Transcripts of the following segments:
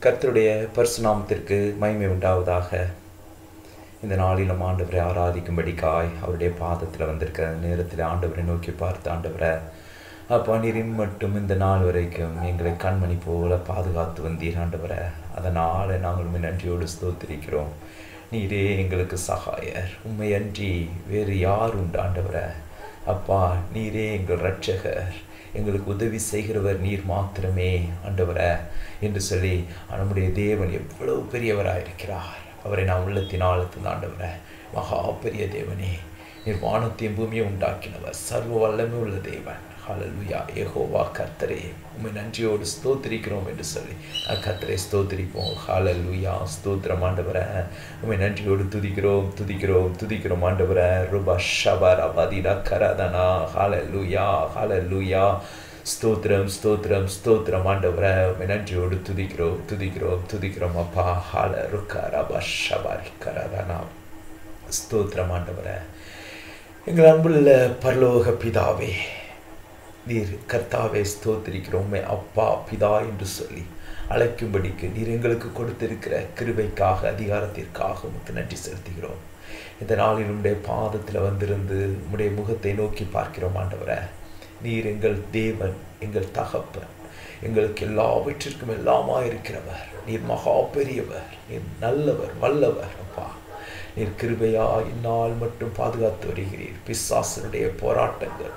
கர்த்தருடைய பரிசுநாமத்திற்கு மகிமை உண்டாவதாக இந்த நாளிலும் ஆண்டவரை ஆராதிக்கும்படிக்காய் அவருடைய பாதத்தில் வந்திருக்கிற நேரத்தில் ஆண்டவரை நோக்கி பார்த்து ஆண்டவரை அப்பா நீரின் மட்டும் இந்த நாள் வரைக்கும் எங்களை கண்மணி போல பாதுகாத்து வந்தீர் ஆண்டவரை அதனால் நாங்கள் உண்மை நன்றியோடு ஸ்தோத்திரிக்கிறோம் நீரே எங்களுக்கு சகாயர் உண்மை அன்றி வேறு யார் உண்டு ஆண்டவரை அப்பா நீரே எங்கள் இரட்சகர் எங்களுக்கு உதவி செய்கிறவர் நீர் மாத்திரமே ஆண்டவரை என்று சொல்லி நம்முடைய தேவன் எவ்வளவு பெரியவராக இருக்கிறார் அவரை நான் உள்ளத்தின் ஆழத்தில் ஆண்டவரை மகா பெரிய தேவனே நீர் வானத்தையும் பூமியை உண்டாக்கினவர் சர்வ வல்லமை உள்ள தேவன் ஹalleluya யெகோவா கர்த்தரே உம்மை நன்றியோடு ஸ்தோத்திரிக்கிறோம் என்று சொல்லி கர்த்தரை ஸ்தோத்திரிப்போம் ஹalleluya ஸ்தோத்திரம் ஆண்டவரே உம்மை நன்றியோடு துதிக்கிறோம் துதிக்கிறோம் துதிக்கிறோம் ஆண்டவரே ருபா ஷபர பதிரா கரதனா ஹalleluya ஹalleluya ஸ்தோத்திரம் ஸ்தோத்திரம் ஸ்தோத்திரம் ஆண்டவரே உம்மை நன்றியோடு துதிக்கிறோம் துதிக்கிறோம் துதிக்கிறோம் அப்பா ஹால ருக்கா ரபா ஷபாரி கரதனா ஸ்தோத்திரம் ஆண்டவரே எங்கள் அன்புள்ள பரலோக பிதாவே நீர் கர்த்தாவே ஸ்தோத்திரிக்கிறோமே அப்பா பிதா என்று சொல்லி அழைக்கும்படிக்கு நீர் எங்களுக்கு கொடுத்திருக்கிற கிருபைக்காக அதிகாரத்திற்காக உமக்கு நன்றி செலுத்துகிறோம் இந்த நாளில் உடைய பாதத்தில் வந்திருந்து உம்முடைய முகத்தை நோக்கி பார்க்கிறோம் ஆண்டவரை நீர் எங்கள் தேவன் எங்கள் தகப்பன் எங்களுக்கு எல்லாவற்றிற்கும் எல்லாமா இருக்கிறவர் நீர் மகா பெரியவர் நீர் நல்லவர் வல்லவர் அப்பா நீர் கிருபையா இந்நாள் மட்டும் பாதுகாத்து வருகிறீர் பிசாசனுடைய போராட்டங்கள்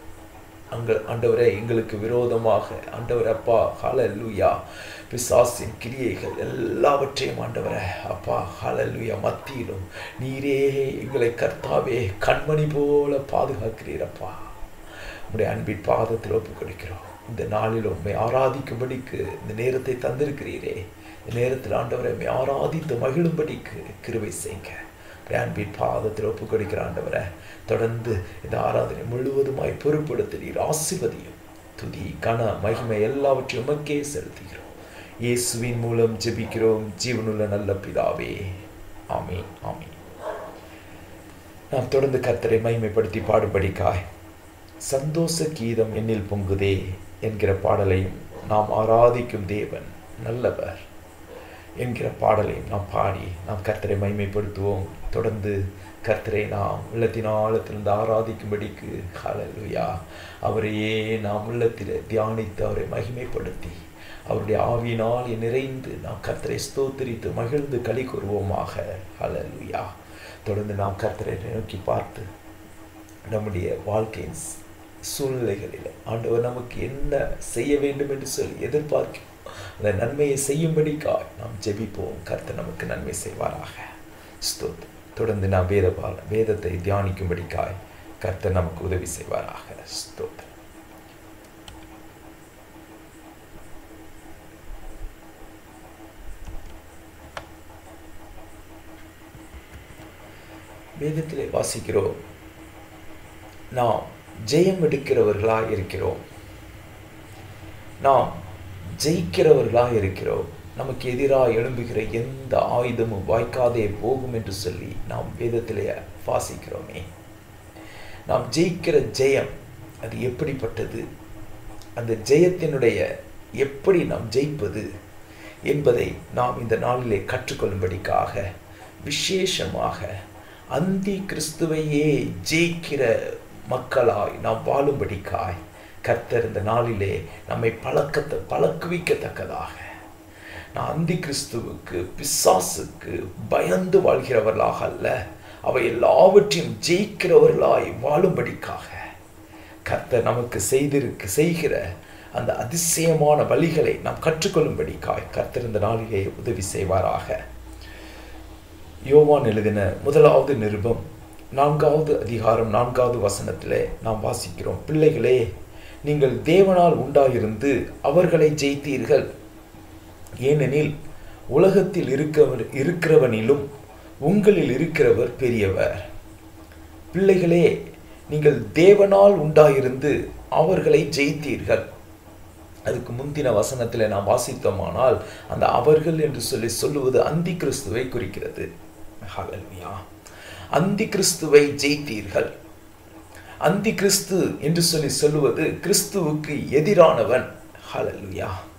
அங்க ஆண்டவரே எங்களுக்கு விரோதமாக ஆண்டவர் அப்பா ஹalleluya பிசாசின் கிரியைகள் எல்லாவற்றையும் ஆண்டவரே அப்பா ஹalleluya மத்தியிலும் நீரே எங்களை கர்த்தாவே கண்மணி போல பாதுகாக்கிறீரப்பா உடைய அன்பின் பாதத்தில் ஒப்பு கொடுக்கிறோம் இந்த நாளில் உண்மை ஆராதிக்கும்படிக்கு இந்த நேரத்தை தந்திருக்கிறீரே இந்த நேரத்தில் ஆண்டவரை உண்மை ஆராதித்து மகிழும்படிக்கு கிருவை செய்ங்க அன்பின் பாதத்தில் ஒப்பு கொடுக்கிற ஆண்டவரை தொடர்ந்து இந்த ஆராதனை முழுவதுமாய் பொறுப்படுத்துகிறீர் ஆசிர்வதியும் துதி கன மகிமை எல்லாவற்றையும் உமக்கே செலுத்துகிறோம் இயேசுவின் மூலம் ஜெபிக்கிறோம் ஜீவனுள்ள நல்ல பிதாவே ஆமே ஆமே நாம் தொடர்ந்து கர்த்தரை மகிமைப்படுத்தி பாடுபடிக்காய் சந்தோஷ கீதம் என்னில் பொங்குதே என்கிற பாடலையும் நாம் ஆராதிக்கும் தேவன் நல்லவர் என்கிற பாடலையும் நாம் பாடி நாம் கர்த்தரை மைமைப்படுத்துவோம் தொடர்ந்து கர்த்தரை நாம் உள்ளத்தின் ஆழத்திலிருந்து ஆராதிக்கும்படிக்கு ஹலலுயா அவரையே நாம் உள்ளத்தில் தியானித்து அவரை மகிமைப்படுத்தி அவருடைய ஆவியினால் நிறைந்து நாம் கர்த்தரை ஸ்தோத்திரித்து மகிழ்ந்து களி கூறுவோமாக ஹலலுயா தொடர்ந்து நாம் கர்த்தரை நோக்கி பார்த்து நம்முடைய வாழ்க்கையின் சூழ்நிலைகளில் ஆண்டவர் நமக்கு என்ன செய்ய வேண்டும் என்று சொல்லி எதிர்பார்க்கிறோம் அந்த நன்மையை செய்யும்படிக்காய் நாம் ஜெபிப்போம் கர்த்தர் நமக்கு நன்மை செய்வாராக ஸ்தோத் தொடர்ந்து நாம் வேத பால வேதத்தை தியானிக்கும்படிக்காய் கர்த்தர் நமக்கு உதவி செய்வாராக ஸ்தோத் வேதத்திலே வாசிக்கிறோம் நாம் ஜெயம் எடுக்கிறவர்களாக இருக்கிறோம் நாம் ஜெயிக்கிறவர்களாக இருக்கிறோம் நமக்கு எதிராக எழும்புகிற எந்த ஆயுதமும் வாய்க்காதே போகும் என்று சொல்லி நாம் வேதத்திலே வாசிக்கிறோமே நாம் ஜெயிக்கிற ஜெயம் அது எப்படிப்பட்டது அந்த ஜெயத்தினுடைய எப்படி நாம் ஜெயிப்பது என்பதை நாம் இந்த நாளிலே கற்றுக்கொள்ளும்படிக்காக விசேஷமாக அந்தி கிறிஸ்துவையே ஜெயிக்கிற மக்களாய் நாம் வாழும்படிக்காய் கர்த்தர் இந்த நாளிலே நம்மை பழக்கத்தை பழக்குவிக்கத்தக்கதாக நான் அந்தி கிறிஸ்துவுக்கு பிசாசுக்கு பயந்து வாழ்கிறவர்களாக அல்ல அவை எல்லாவற்றையும் ஜெயிக்கிறவர்களாய் வாழும்படிக்காக கர்த்தர் நமக்கு செய்திருக்கு செய்கிற அந்த அதிசயமான வழிகளை நாம் கற்றுக்கொள்ளும்படிக்காய் கர்த்தர் இந்த நாளிலே உதவி செய்வாராக யோவான் எழுதின முதலாவது நிருபம் நான்காவது அதிகாரம் நான்காவது வசனத்திலே நாம் வாசிக்கிறோம் பிள்ளைகளே நீங்கள் தேவனால் உண்டாயிருந்து அவர்களை ஜெயித்தீர்கள் ஏனெனில் உலகத்தில் இருக்கவர் இருக்கிறவனிலும் உங்களில் இருக்கிறவர் பெரியவர் பிள்ளைகளே நீங்கள் தேவனால் உண்டாயிருந்து அவர்களை ஜெயித்தீர்கள் அதுக்கு முந்தின வசனத்தில் நாம் வாசித்தோமானால் அந்த அவர்கள் என்று சொல்லி சொல்லுவது அந்தி கிறிஸ்துவை குறிக்கிறது ஹalleluya அந்தி கிறிஸ்துவை ஜெயித்தீர்கள் அந்தி கிறிஸ்து என்று சொல்லி சொல்லுவது கிறிஸ்துவுக்கு எதிரானவன் ஹalleluya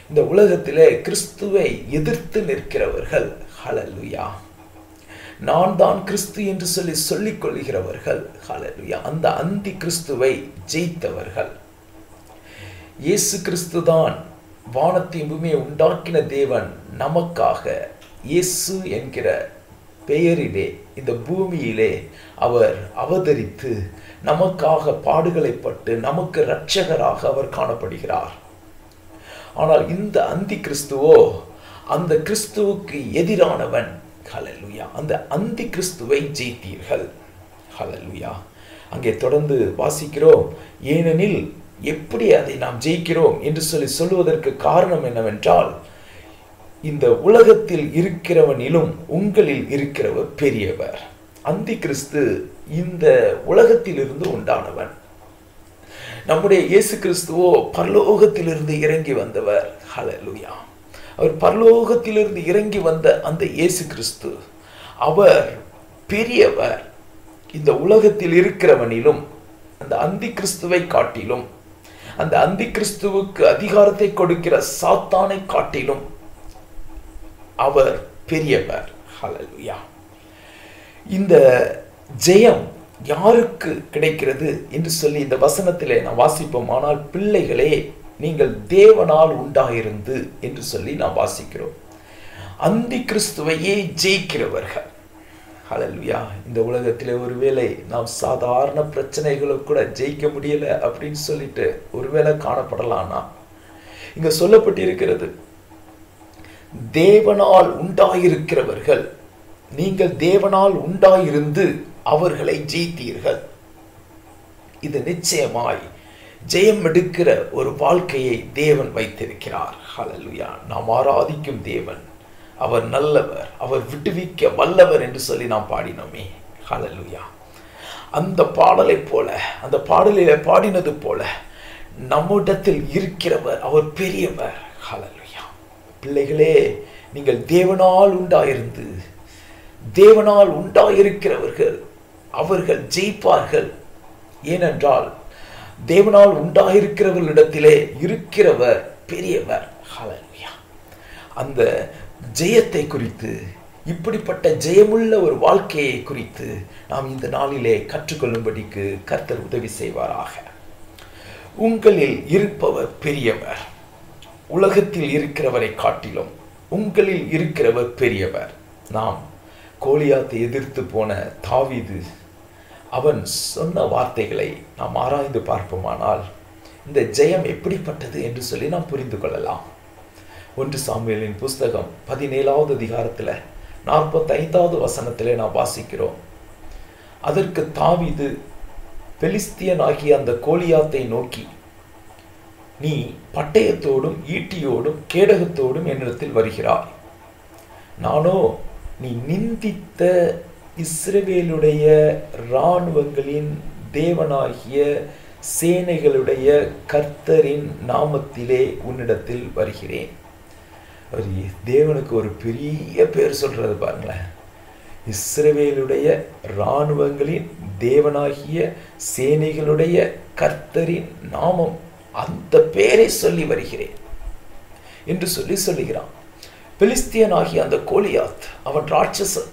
இந்த உலகத்திலே கிறிஸ்துவை எதிர்த்து நிற்கிறவர்கள் ஹalleluya நான் தான் கிறிஸ்து என்று சொல்லி சொல்லிக் கொள்கிறவர்கள் ஹalleluya அந்த அந்தி கிறிஸ்துவை ஜெயித்தவர்கள் இயேசு கிறிஸ்து தான் வானத்தையும் பூமியை உண்டாக்கின தேவன் நமக்காக இயேசு என்கிற பெயரிலே இந்த பூமியிலே அவர் அவதரித்து நமக்காக பாடுகளை பட்டு நமக்கு இரட்சகராக அவர் காணப்படுகிறார் ஆனால் இந்த அந்தி கிறிஸ்துவோ அந்த கிறிஸ்துவுக்கு எதிரானவன் ஹalleluya அந்த அந்தி கிறிஸ்துவை ஜெயித்தீர்கள் ஹalleluya அங்கே தொடர்ந்து வாசிக்கிறோம் ஏனெனில் எப்படி அதை நாம் ஜெயிக்கிறோம் என்று சொல்லி சொல்லுவதற்கு காரணம் என்னவென்றால் இந்த உலகத்தில் இருக்கிறவனிலும் உங்களில் இருக்கிறவர் பெரியவர் அந்தி கிறிஸ்து இந்த உலகத்திலிருந்து உண்டானவன் நம்முடைய இயேசு கிறிஸ்துவோ பரலோகத்திலிருந்து இறங்கி வந்தவர் ஹalleluya அவர் பரலோகத்திலிருந்து இறங்கி வந்த அந்த இயேசு கிறிஸ்து அவர் பெரியவர் இந்த உலகத்தில் இருக்கிறவனிலும் அந்த அந்தி கிறிஸ்துவை காட்டிலும் அந்த அந்தி கிறிஸ்துவுக்கு அதிகாரத்தை கொடுக்கிற சாத்தானை காட்டிலும் அவர் பெரியவர் ஹalleluya இந்த ஜெயம் யாருக்கு கிடைக்கிறது என்று சொல்லி இந்த வசனத்திலே நாம் வாசிப்போம் ஆனால் பிள்ளைகளே நீங்கள் தேவனால் உண்டாயிருந்து என்று சொல்லி நாம் வாசிக்கிறோம் அந்தி கிறிஸ்துவையே ஜெயிக்கிறவர்கள் ஹalleluya இந்த உலகத்திலே ஒருவேளை நாம் சாதாரண பிரச்சனைகளை கூட ஜெயிக்க முடியல அப்படின்னு சொல்லிட்டு ஒருவேளை காணப்படலாம்னா இங்க சொல்லப்பட்டிருக்கிறது தேவனால் உண்டாயிருக்கிறவர்கள் நீங்கள் தேவனால் உண்டாயிருந்து அவர்களை ஜெயித்தீர்கள் இது நிச்சயமாய் ஜெயம் எடுக்கிற ஒரு வாழ்க்கையை தேவன் வைத்திருக்கிறார் ஹalleluya நாம் ஆராதிக்கும் தேவன் அவர் நல்லவர் அவர் விடுவிக்க வல்லவர் என்று சொல்லி நாம் பாடினோமே ஹalleluya அந்த பாடலை போல அந்த பாடலில பாடினது போல நம்மிடத்தில் இருக்கிறவர் அவர் பெரியவர் ஹalleluya பிள்ளைகளே நீங்கள் தேவனால் உண்டாயிருந்து தேவனால் உண்டாயிருக்கிறவர்கள் அவர்கள் ஜெயிப்பார்கள் ஏனென்றால் தேவனால் உண்டாயிருக்கிறவர்களிடத்திலே இருக்கிறவர் பெரியவர் ஹalleluya அந்த ஜெயத்தை குறித்து இப்படிப்பட்ட ஜெயமுள்ள ஒரு வாழ்க்கையை குறித்து நாம் இந்த நாளிலே கற்றுக்கொள்ளும்படிக்கு கர்த்தர் உதவி செய்வாராக உங்களில் இருப்பவர் பெரியவர் உலகத்தில் இருக்கிறவரை காட்டிலும் உங்களில் இருக்கிறவர் பெரியவர் நாம் கோலியாத்தை எதிர்த்து போன தாவீது அவன் சொன்ன வார்த்தைகளை நாம் ஆராய்ந்து பார்ப்போமானால் இந்த ஜெயம் எப்படிப்பட்டது என்று சொல்லி நாம் புரிந்து கொள்ளலாம் ஒன்று சாமுவேலின் புஸ்தகம் பதினேழாவது அதிகாரத்தில் நாற்பத்தைந்தாவது வசனத்திலே நாம் வாசிக்கிறோம் அதற்கு தாவீது பெலிஸ்தியனாகிய அந்த கோலியாத்தை நோக்கி நீ பட்டயத்தோடும் ஈட்டியோடும் கேடகத்தோடும் என்னிடத்தில் வருகிறாய் நானோ நீ நிந்தித்த இஸ்ரவேலுடைய இராணுவங்களின் தேவனாகிய சேனைகளுடைய கர்த்தரின் நாமத்திலே உன்னிடத்தில் வருகிறேன் அவர் தேவனுக்கு ஒரு பெரிய பேர் சொல்றது பாருங்களேன் இஸ்ரவேலுடைய இராணுவங்களின் தேவனாகிய சேனைகளுடைய கர்த்தரின் நாமம் அந்த பேரை சொல்லி வருகிறேன் என்று சொல்லி சொல்லுகிறான் பெலிஸ்தியனாகிய அந்த கோலியாத் அவன் ராட்சசன்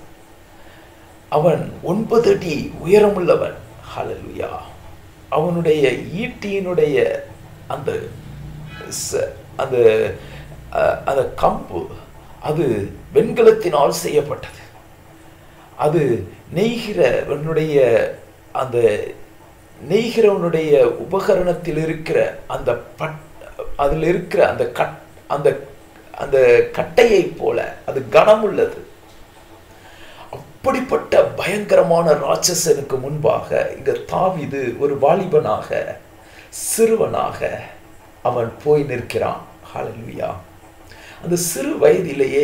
அவன் ஒன்பது அடி உயரமுள்ளவன் ஹalleluya அவனுடைய ஈட்டியினுடைய அந்த ச- அந்த அஹ், அந்த கம்பு அது வெண்கலத்தினால் செய்யப்பட்டது அது நெய்கிறவனுடைய அந்த நெய்கிறவனுடைய உபகரணத்தில் இருக்கிற அந்த பட் அதில் இருக்கிற அந்த கட் அந்த அந்த கட்டையை போல அது கனமுள்ளது அப்படிப்பட்ட பயங்கரமான ராட்சசனுக்கு முன்பாக இங்க தாவீது ஒரு வாலிபனாக சிறுவனாக அவன் போய் நிற்கிறான் ஹalleluya அந்த சிறு வயதிலேயே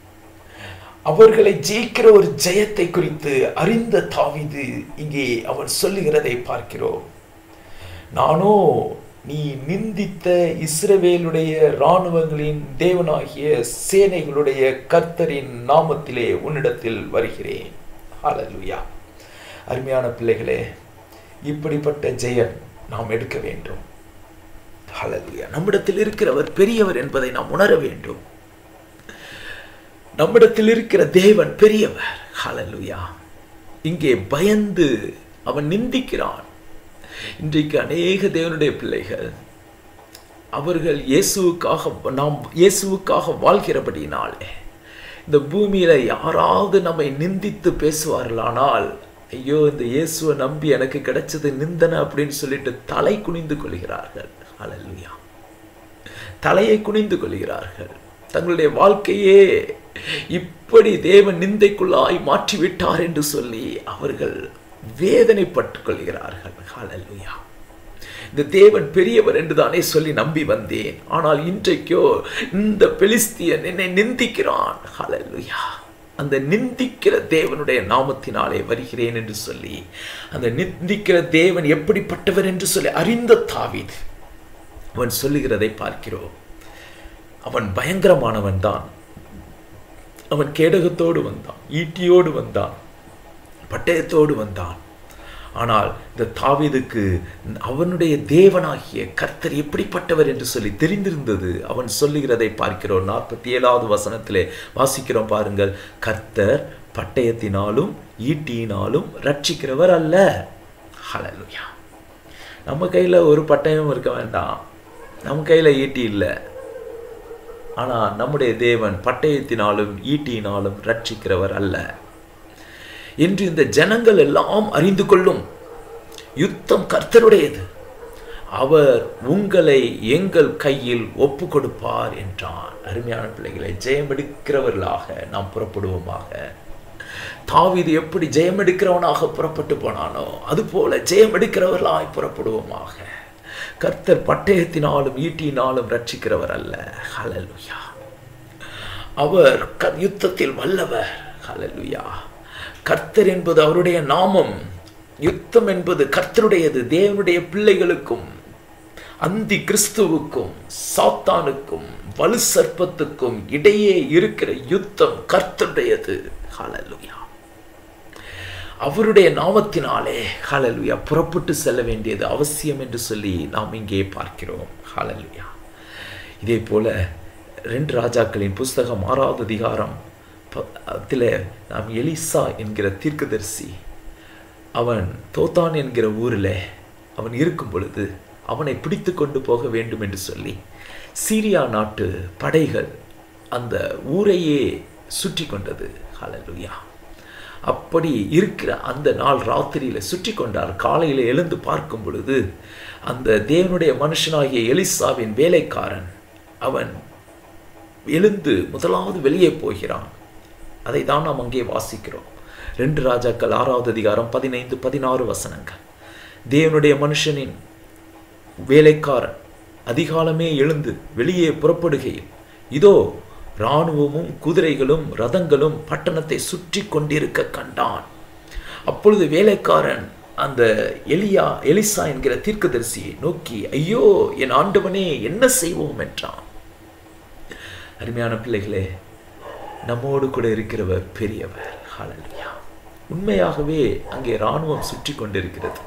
அவர்களை ஜெயிக்கிற ஒரு ஜெயத்தை குறித்து அறிந்த தாவீது இங்கே அவன் சொல்லுகிறதை பார்க்கிறோம் நானோ நீ நிந்தித்த இஸ்ரவேலுடைய இராணுவங்களின் தேவனாகிய சேனைகளுடைய கர்த்தரின் நாமத்திலே உன்னிடத்தில் வருகிறேன் ஹalleluya அருமையான பிள்ளைகளே இப்படிப்பட்ட ஜெயம் நாம் எடுக்க வேண்டும் ஹalleluya நம்மிடத்தில் இருக்கிறவர் பெரியவர் என்பதை நாம் உணர வேண்டும் நம்மிடத்தில் இருக்கிற தேவன் பெரியவர் ஹalleluya இங்கே பயந்து அவன் நிந்திக்கிறான் இன்றைக்கு அநேக தேவனுடைய பிள்ளைகள் அவர்கள் இயேசுவுக்காக நாம் இயேசுவுக்காக வாழ்கிறபடினாலே இந்த பூமியில யாராவது நம்மை நிந்தித்து பேசுவார்களானால் ஐயோ இந்த இயேசுவை நம்பி எனக்கு கிடைச்சது நிந்தனை அப்படின்னு சொல்லிட்டு தலை குனிந்து கொள்கிறார்கள் ஹalleluya தலையை குனிந்து கொள்கிறார்கள் தங்களுடைய வாழ்க்கையே இப்படி தேவன் நிந்தைக்குள்ளாய் மாற்றிவிட்டார் என்று சொல்லி அவர்கள் வேதனைப்பட்டுக் கொள்கிறார்கள் ஹalleluya இந்த தேவன் பெரியவர் என்று தானே சொல்லி நம்பி வந்தேன் ஆனால் இன்றைக்கோ இந்த பெலிஸ்தியன் என்னை நிந்திக்கிறான் ஹalleluya அந்த நிந்திக்கிற தேவனுடைய நாமத்தினாலே வருகிறேன் என்று சொல்லி அந்த நிந்திக்கிற தேவன் எப்படிப்பட்டவர் என்று சொல்லி அறிந்த தாவீது அவன் சொல்லுகிறதை பார்க்கிறோம் அவன் பயங்கரமானவன் தான் அவன் கேடகத்தோடு வந்தான் ஈட்டியோடு வந்தான் பட்டயத்தோடு வந்தான் ஆனால் இந்த தாவீதுக்கு அவனுடைய தேவனாகிய கர்த்தர் எப்படிப்பட்டவர் என்று சொல்லி தெரிந்திருந்தது அவன் சொல்லுகிறதை பார்க்கிறோம் நாற்பத்தி ஏழாவது வசனத்திலே வாசிக்கிறோம் பாருங்கள் கர்த்தர் பட்டயத்தினாலும் ஈட்டியினாலும் ரட்சிக்கிறவர் அல்ல ஹalleluya நம்ம கையில் ஒரு பட்டயம் இருக்க வேண்டாம் நம்ம கையில் ஈட்டி இல்லை ஆனால் நம்முடைய தேவன் பட்டயத்தினாலும் ஈட்டியினாலும் ரட்சிக்கிறவர் அல்ல என்று இந்த ஜனங்கள் எல்லாம் அறிந்து கொள்ளும் யுத்தம் கர்த்தருடையது அவர் உங்களை எங்கள் கையில் ஒப்பு கொடுப்பார் என்றான் அருமையான பிள்ளைகளை ஜெயம் எடுக்கிறவர்களாக நாம் புறப்படுவோமாக தாவீது எப்படி ஜெயம் எடுக்கிறவனாக புறப்பட்டு போனானோ அதுபோல ஜெயம் எடுக்கிறவர்களாய் புறப்படுவோமாக கர்த்தர் பட்டயத்தினாலும் ஈட்டினாலும் ரட்சிக்கிறவர் அல்ல ஹalleluya அவர் க- யுத்தத்தில் வல்லவர் ஹalleluya கர்த்தர் என்பது அவருடைய நாமம் யுத்தம் என்பது கர்த்தருடையது தேவனுடைய பிள்ளைகளுக்கும் அந்தி கிறிஸ்துவுக்கும் சாத்தானுக்கும் வலு சர்ப்பத்துக்கும் இடையே இருக்கிற யுத்தம் கர்த்தருடையது ஹalleluya அவருடைய நாமத்தினாலே ஹalleluya புறப்பட்டு செல்ல வேண்டியது அவசியம் என்று சொல்லி நாம் இங்கே பார்க்கிறோம் ஹalleluya இதே போல ரெண்டு ராஜாக்களின் புஸ்தகம் ஆறாவது அதிகாரம் அதில் நாம் எலிசா என்கிற தீர்க்கதரிசி அவன் தோத்தான் என்கிற ஊரில் அவன் இருக்கும் பொழுது அவனை பிடித்து கொண்டு போக வேண்டும் என்று சொல்லி சீரியா நாட்டு படைகள் அந்த ஊரையே சுற்றி கொண்டது ஹalleluya அப்படி இருக்கிற அந்த நாள் ராத்திரியில சுற்றி கொண்டார் காலையில எழுந்து பார்க்கும் பொழுது அந்த தேவனுடைய மனுஷனாகிய எலிசாவின் வேலைக்காரன் அவன் எழுந்து முதலாவது வெளியே போகிறான் அதை தான் நாம் அங்கே வாசிக்கிறோம் ரெண்டு ராஜாக்கள் ஆறாவது அதிகாரம் பதினைந்து பதினாறு வசனங்கள் தேவனுடைய மனுஷனின் வேலைக்காரன் அதிகாலமே எழுந்து வெளியே புறப்படுகையில் இதோ இராணுவமும் குதிரைகளும் ரதங்களும் பட்டணத்தை சுற்றி கொண்டிருக்க கண்டான் அப்பொழுது வேலைக்காரன் அந்த எலியா எலிசா என்கிற தீர்க்கதரிசியை நோக்கி ஐயோ என் ஆண்டவனே என்ன செய்வோம் என்றான் அருமையான பிள்ளைகளே நம்மோடு கூட இருக்கிறவர் பெரியவர் ஹalleluya உண்மையாகவே அங்கே இராணுவம் சுற்றி கொண்டிருக்கிறது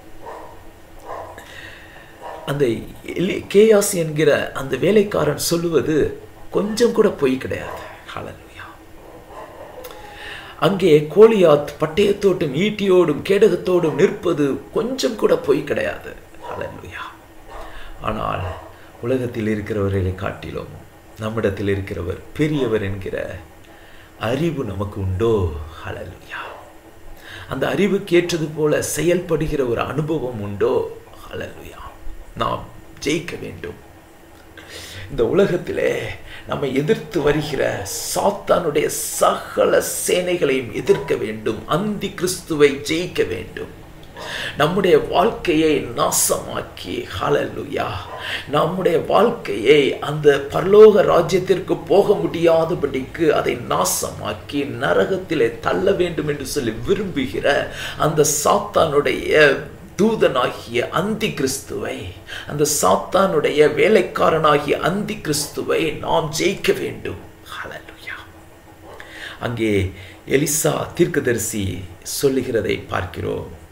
அந்த எலி கேயாஸ் என்கிற அந்த வேலைக்காரன் சொல்லுவது கொஞ்சம் கூட பொய் கிடையாது ஹalleluya அங்கே கோலியாத் பட்டயத்தோடும் ஈட்டியோடும் கேடகத்தோடும் நிற்பது கொஞ்சம் கூட பொய் கிடையாது ஹalleluya ஆனால் உலகத்தில் இருக்கிறவர்களை காட்டிலும் நம்மிடத்தில் இருக்கிறவர் பெரியவர் என்கிற அறிவு நமக்கு உண்டோ ஹalleluya அந்த அறிவுக்கு ஏற்றது போல செயல்படுகிற ஒரு அனுபவம் உண்டோ ஹalleluya நாம் ஜெயிக்க வேண்டும் இந்த உலகத்திலே நம்மை எதிர்த்து வருகிற சாத்தானுடைய சகல சேனைகளையும் எதிர்க்க வேண்டும் அந்தி கிறிஸ்துவை ஜெயிக்க வேண்டும் நம்முடைய வாழ்க்கையை நாசமாக்கி ஹalleluya நம்முடைய வாழ்க்கையை அந்த பரலோக ராஜ்யத்திற்கு போக முடியாதபடிக்கு அதை நாசமாக்கி நரகத்திலே தள்ள வேண்டும் என்று சொல்லி விரும்புகிற அந்த சாத்தானுடைய தூதனாகிய அந்தி கிறிஸ்துவை அந்த சாத்தானுடைய வேலைக்காரனாகிய அந்தி கிறிஸ்துவை நாம் ஜெயிக்க வேண்டும் ஹalleluya அங்கே எலிசா தீர்க்கதரிசி சொல்லுகிறதை பார்க்கிறோம்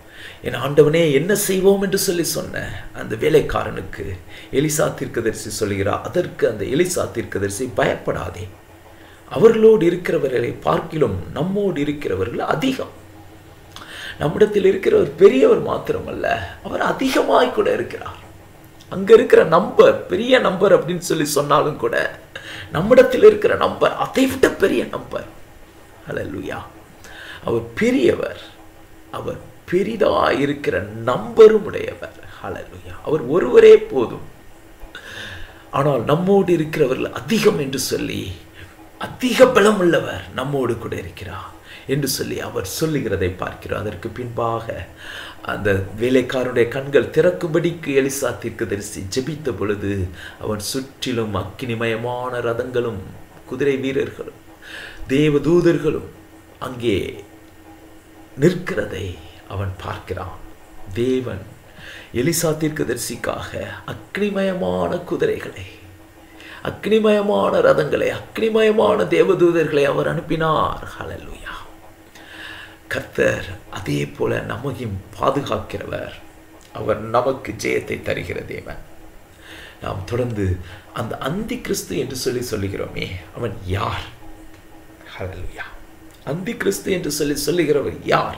என் ஆண்டவனே என்ன செய்வோம் என்று சொல்லி சொன்ன அந்த வேலைக்காரனுக்கு எலிசா தீர்க்கதரிசி சொல்கிறார் அதற்கு அந்த எலிசா தீர்க்கதரிசி பயப்படாதே அவர்களோடு இருக்கிறவர்களை பார்க்கிலும் நம்மோடு இருக்கிறவர்கள் அதிகம் நம்மிடத்தில் இருக்கிறவர் பெரியவர் மாத்திரமல்ல அவர் அதிகமாய் கூட இருக்கிறார் அங்க இருக்கிற நம்பர் பெரிய நம்பர் அப்படின்னு சொல்லி சொன்னாலும் கூட நம்மிடத்தில் இருக்கிற நம்பர் அதை விட பெரிய நம்பர் ஹalleluya அவர் பெரியவர் அவர் பெரிதாய் இருக்கிற நம்பரும் உடையவர் ஹalleluya அவர் ஒருவரே போதும் ஆனால் நம்மோடு இருக்கிறவர்கள் அதிகம் என்று சொல்லி அதிக பலம் உள்ளவர் நம்மோடு கூட இருக்கிறார் என்று சொல்லி அவர் சொல்லுகிறதை பார்க்கிறோம் அதற்கு பின்பாக அந்த வேலைக்காரனுடைய கண்கள் திறக்கும்படிக்கு எலிசா தீர்க்கதரிசி ஜெபித்த பொழுது அவன் சுற்றிலும் அக்கினிமயமான ரதங்களும் குதிரை வீரர்களும் தேவதூதர்களும் அங்கே நிற்கிறதை அவன் பார்க்கிறான் தேவன் எலிசா தீர்க்கதரிசிக்காக அக்னிமயமான குதிரைகளை அக்னிமயமான ரதங்களை அக்னிமயமான தேவதூதர்களை அவர் அனுப்பினார் ஹalleluya கர்த்தர் அதே போல நமக்கும் பாதுகாக்கிறவர் அவர் நமக்கு ஜெயத்தை தருகிற தேவன் நாம் தொடர்ந்து அந்த அந்தி கிறிஸ்து என்று சொல்லி சொல்லுகிறோமே அவன் யார் ஹalleluya அந்தி கிறிஸ்து என்று சொல்லி சொல்லுகிறவர் யார்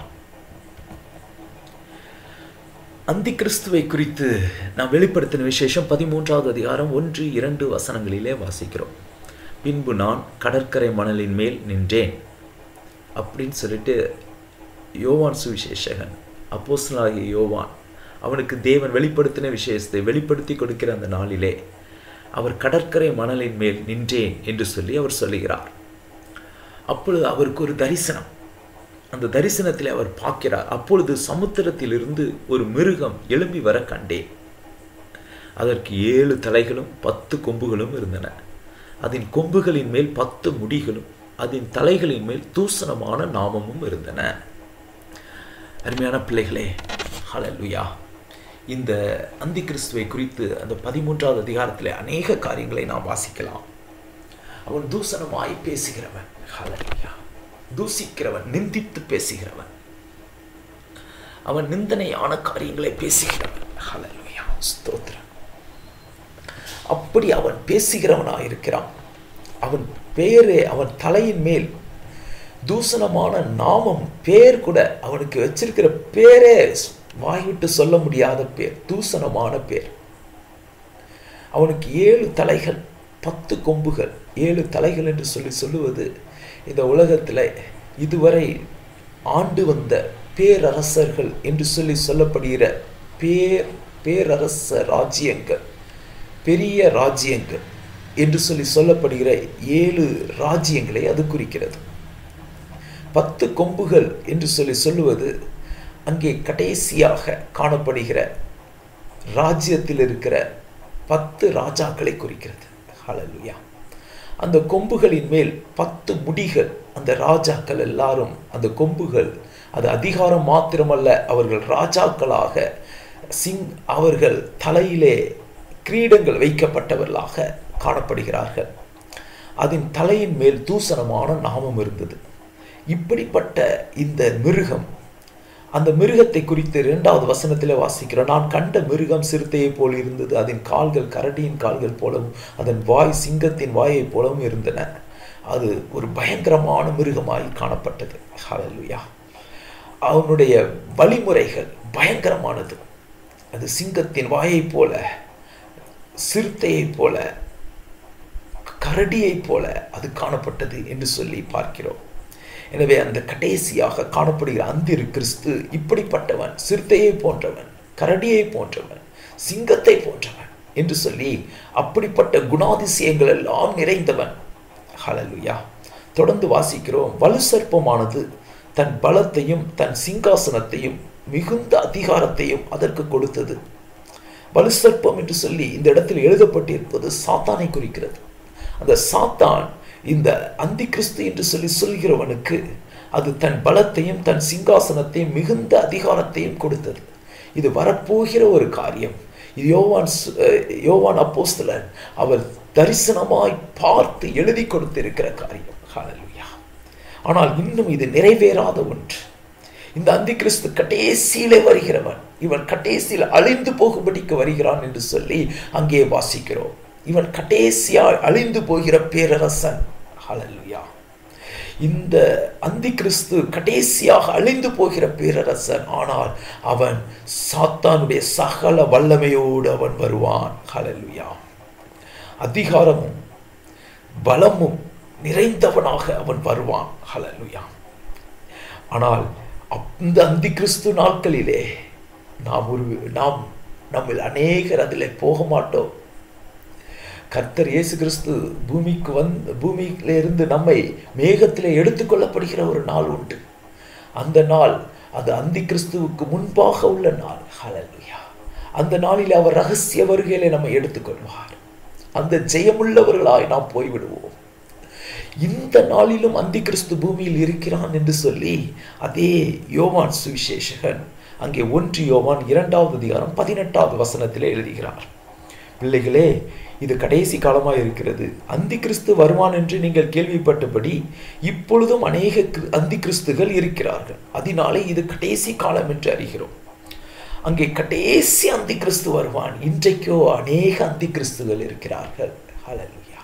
அந்தி கிறிஸ்துவை குறித்து நாம் வெளிப்படுத்தின விசேஷம் பதிமூன்றாவது அதிகாரம் ஒன்று இரண்டு வசனங்களிலே வாசிக்கிறோம் பின்பு நான் கடற்கரை மணலின் மேல் நின்றேன் அப்படின்னு சொல்லிட்டு யோவான் சுவிசேஷகன் அப்போஸ்தலனாகிய யோவான் அவனுக்கு தேவன் வெளிப்படுத்தின விசேஷத்தை வெளிப்படுத்தி கொடுக்கிற அந்த நாளிலே அவர் கடற்கரை மணலின் மேல் நின்றேன் என்று சொல்லி அவர் சொல்லுகிறார் அப்பொழுது அவருக்கு ஒரு தரிசனம் அந்த தரிசனத்தில் அவர் பார்க்கிறார் அப்பொழுது சமுத்திரத்திலிருந்து ஒரு மிருகம் எழும்பி வர கண்டேன் அதற்கு ஏழு தலைகளும் பத்து கொம்புகளும் இருந்தன அதன் கொம்புகளின் மேல் பத்து முடிகளும் அதன் தலைகளின் மேல் தூசணமான நாமமும் இருந்தன அருமையான பிள்ளைகளே ஹalleluya இந்த அந்தி கிறிஸ்துவை குறித்து அந்த பதிமூன்றாவது அதிகாரத்தில் அநேக காரியங்களை நாம் வாசிக்கலாம் அவன் தூசணமாய் பேசுகிறவன் ஹalleluya தூசிக்கிறவன் நிந்தித்து பேசுகிறவன் அவன் நிந்தனையான காரியங்களை பேசுகிறவன் ஹalleluya ஸ்தோத்திரம் அப்படி அவன் பேசுகிறவனாக இருக்கிறான் அவன் பேரே அவன் தலையின் மேல் தூசணமான நாமம் பேர் கூட அவனுக்கு வச்சிருக்கிற பேரே வாய்விட்டு சொல்ல முடியாத பேர் தூசணமான பேர் அவனுக்கு ஏழு தலைகள் பத்து கொம்புகள் ஏழு தலைகள் என்று சொல்லி சொல்லுவது இந்த உலகத்தில் இதுவரை ஆண்டு வந்த பேரரசர்கள் என்று சொல்லி சொல்லப்படுகிற பேர் பேரரச ராஜ்யங்கள் பெரிய ராஜ்யங்கள் என்று சொல்லி சொல்லப்படுகிற ஏழு ராஜ்யங்களை அது குறிக்கிறது பத்து கொம்புகள் என்று சொல்லி சொல்லுவது அங்கே கடைசியாக காணப்படுகிற ராஜ்யத்தில் இருக்கிற பத்து ராஜாக்களை குறிக்கிறது ஹalleluya அந்த கொம்புகளின் மேல் பத்து முடிகள் அந்த ராஜாக்கள் எல்லாரும் அந்த கொம்புகள் அது அதிகாரம் மாத்திரமல்ல அவர்கள் ராஜாக்களாக சிங் அவர்கள் தலையிலே கிரீடங்கள் வைக்கப்பட்டவர்களாக காணப்படுகிறார்கள் அதன் தலையின் மேல் தூசணமான நாமம் இருந்தது இப்படிப்பட்ட இந்த மிருகம் அந்த மிருகத்தை குறித்து இரண்டாவது வசனத்தில் வாசிக்கிறோம் நான் கண்ட மிருகம் சிறுத்தையை போல் இருந்தது அதன் கால்கள் கரடியின் கால்கள் போலவும் அதன் வாய் சிங்கத்தின் வாயை போலவும் இருந்தன அது ஒரு பயங்கரமான மிருகமாய் காணப்பட்டது ஹalleluya அவனுடைய வழிமுறைகள் பயங்கரமானது அது சிங்கத்தின் வாயைப் போல சிறுத்தையைப் போல கரடியைப் போல அது காணப்பட்டது என்று சொல்லி பார்க்கிறோம் எனவே அந்த கடைசியாக காணப்படுகிற அந்திரு கிறிஸ்து இப்படிப்பட்டவன் சிறுத்தையை போன்றவன் கரடியை போன்றவன் சிங்கத்தை போன்றவன் என்று சொல்லி அப்படிப்பட்ட குணாதிசயங்கள் எல்லாம் நிறைந்தவன் ஹalleluya தொடர்ந்து வாசிக்கிறோம் வலு சர்ப்பமானது தன் பலத்தையும் தன் சிங்காசனத்தையும் மிகுந்த அதிகாரத்தையும் அதற்கு கொடுத்தது வலு சர்ப்பம் என்று சொல்லி இந்த இடத்தில் எழுதப்பட்டிருப்பது சாத்தானை குறிக்கிறது அந்த சாத்தான் இந்த அந்தி கிறிஸ்து என்று சொல்லி சொல்கிறவனுக்கு அது தன் பலத்தையும் தன் சிங்காசனத்தையும் மிகுந்த அதிகாரத்தையும் கொடுத்தது இது வரப்போகிற ஒரு காரியம் இது யோவான் சு- அஹ் யோவான் அப்போஸ்தலன் அவர் தரிசனமாய் பார்த்து எழுதி கொடுத்திருக்கிற காரியம் ஹalleluya ஆனால் இன்னும் இது நிறைவேறாத ஒன்று இந்த அந்தி கிறிஸ்து கடைசியிலே வருகிறவன் இவன் கடைசியில் அழிந்து போகும்படிக்கு வருகிறான் என்று சொல்லி அங்கே வாசிக்கிறோம் இவன் கடைசியாய் அழிந்து போகிற பேரரசன் ஹalleluya இந்த அந்தி கிறிஸ்து கடைசியாக அழிந்து போகிற பேரரசன் ஆனால் அவன் சாத்தானுடைய சகல வல்லமையோடு அவன் வருவான் ஹalleluya அதிகாரமும் பலமும் நிறைந்தவனாக அவன் வருவான் ஹalleluya ஆனால் அந்த அந்தி கிறிஸ்து நாட்களிலே நாம் ஒரு நாம் நம்மில் அநேகர் அதில் போக மாட்டோம் கர்த்தர் இயேசு கிறிஸ்து பூமிக்கு வந்து பூமியிலிருந்து நம்மை மேகத்திலே எடுத்துக்கொள்ளப்படுகிற ஒரு நாள் உண்டு அந்த நாள் அது அந்தி கிறிஸ்துவுக்கு முன்பாக உள்ள நாள் ஹalleluya அந்த நாளில் அவர் ரகசிய வருகையிலே நம்மை எடுத்துக்கொள்வார் அந்த ஜெயமுள்ளவர்களாய் நாம் போய்விடுவோம் இந்த நாளிலும் அந்தி கிறிஸ்து பூமியில் இருக்கிறான் என்று சொல்லி அதே யோவான் சுவிசேஷகன் அங்கே ஒன்று யோவான் இரண்டாவது அதிகாரம் பதினெட்டாவது வசனத்திலே எழுதுகிறார் பிள்ளைகளே இது கடைசி காலமாக இருக்கிறது அந்தி கிறிஸ்து வருவான் என்று நீங்கள் கேள்விப்பட்டபடி இப்பொழுதும் அநேக கிரு- அந்தி கிறிஸ்துகள் இருக்கிறார்கள் அதனாலே இது கடைசி காலம் என்று அறிகிறோம் அங்கே கடைசி அந்தி கிறிஸ்து வருவான் இன்றைக்கோ அநேக அந்தி கிறிஸ்துகள் இருக்கிறார்கள் ஹalleluya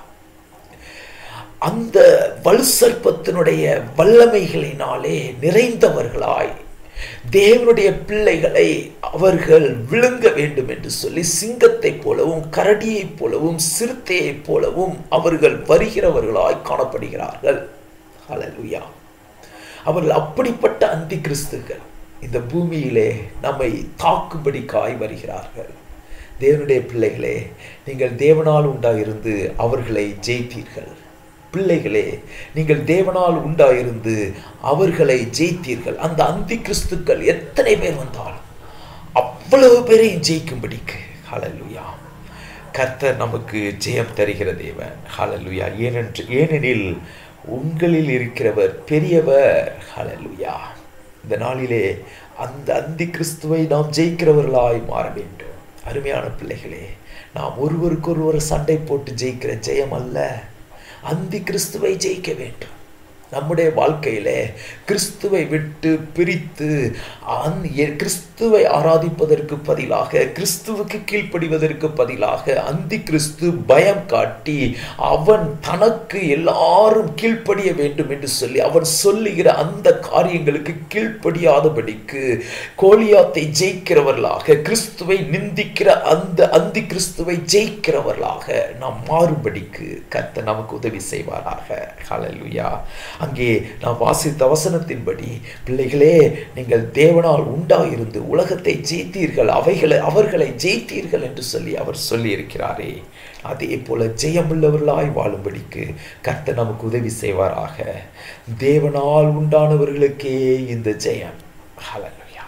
அந்த வலுசற்பத்தினுடைய வல்லமைகளினாலே நிறைந்தவர்களாய் தேவனுடைய பிள்ளைகளை அவர்கள் விழுங்க வேண்டும் என்று சொல்லி சிங்கத்தைப் போலவும் கரடியைப் போலவும் சிறுத்தையைப் போலவும் அவர்கள் வருகிறவர்களாய் காணப்படுகிறார்கள் ஹalleluya அவர்கள் அப்படிப்பட்ட அந்தி கிறிஸ்துகள் இந்த பூமியிலே நம்மை தாக்கும்படிக்காய் வருகிறார்கள் தேவனுடைய பிள்ளைகளே நீங்கள் தேவனால் உண்டாயிருந்து அவர்களை ஜெயித்தீர்கள் பிள்ளைகளே நீங்கள் தேவனால் உண்டாயிருந்து அவர்களை ஜெயித்தீர்கள் அந்த அந்தி கிறிஸ்துக்கள் எத்தனை பேர் வந்தாலும் அவ்வளவு பேரையும் ஜெயிக்கும்படிக்கு ஹalleluya கர்த்தர் நமக்கு ஜெயம் தருகிற தேவன் ஹalleluya ஏனென்று ஏனெனில் உங்களில் இருக்கிறவர் பெரியவர் ஹalleluya இந்த நாளிலே அந்த அந்தி கிறிஸ்துவை நாம் ஜெயிக்கிறவர்களாய் மாற வேண்டும் அருமையான பிள்ளைகளே நாம் ஒருவருக்கொருவர் சண்டை போட்டு ஜெயிக்கிற ஜெயம் அல்ல அந்தி கிறிஸ்துவை ஜெயிக்க வேண்டும் நம்முடைய வாழ்க்கையில கிறிஸ்துவை விட்டு பிரித்து அந்த எ- கிறிஸ்துவை ஆராதிப்பதற்கு பதிலாக கிறிஸ்துவுக்கு கீழ்ப்படிவதற்கு பதிலாக அந்தி கிறிஸ்து பயம் காட்டி அவன் தனக்கு எல்லாரும் கீழ்ப்படிய வேண்டும் என்று சொல்லி அவன் சொல்லுகிற அந்த காரியங்களுக்கு கீழ்ப்படியாதபடிக்கு கோலியாத்தை ஜெயிக்கிறவர்களாக கிறிஸ்துவை நிந்திக்கிற அந்த அந்தி கிறிஸ்துவை ஜெயிக்கிறவர்களாக நாம் மாறுபடிக்கு கர்த்தர் நமக்கு உதவி செய்வாராக ஹalleluya அங்கே நாம் வாசித்த வசனத்தின்படி பிள்ளைகளே நீங்கள் தேவனால் உண்டாயிருந்து உலகத்தை ஜெயித்தீர்கள் அவைகளை அவர்களை ஜெயித்தீர்கள் என்று சொல்லி அவர் சொல்லி இருக்கிறாரே அதே போல ஜெயமுள்ளவர்களாய் வாழும்படிக்கு கர்த்தர் நமக்கு உதவி செய்வாராக தேவனால் உண்டானவர்களுக்கே இந்த ஜெயம் ஹalleluya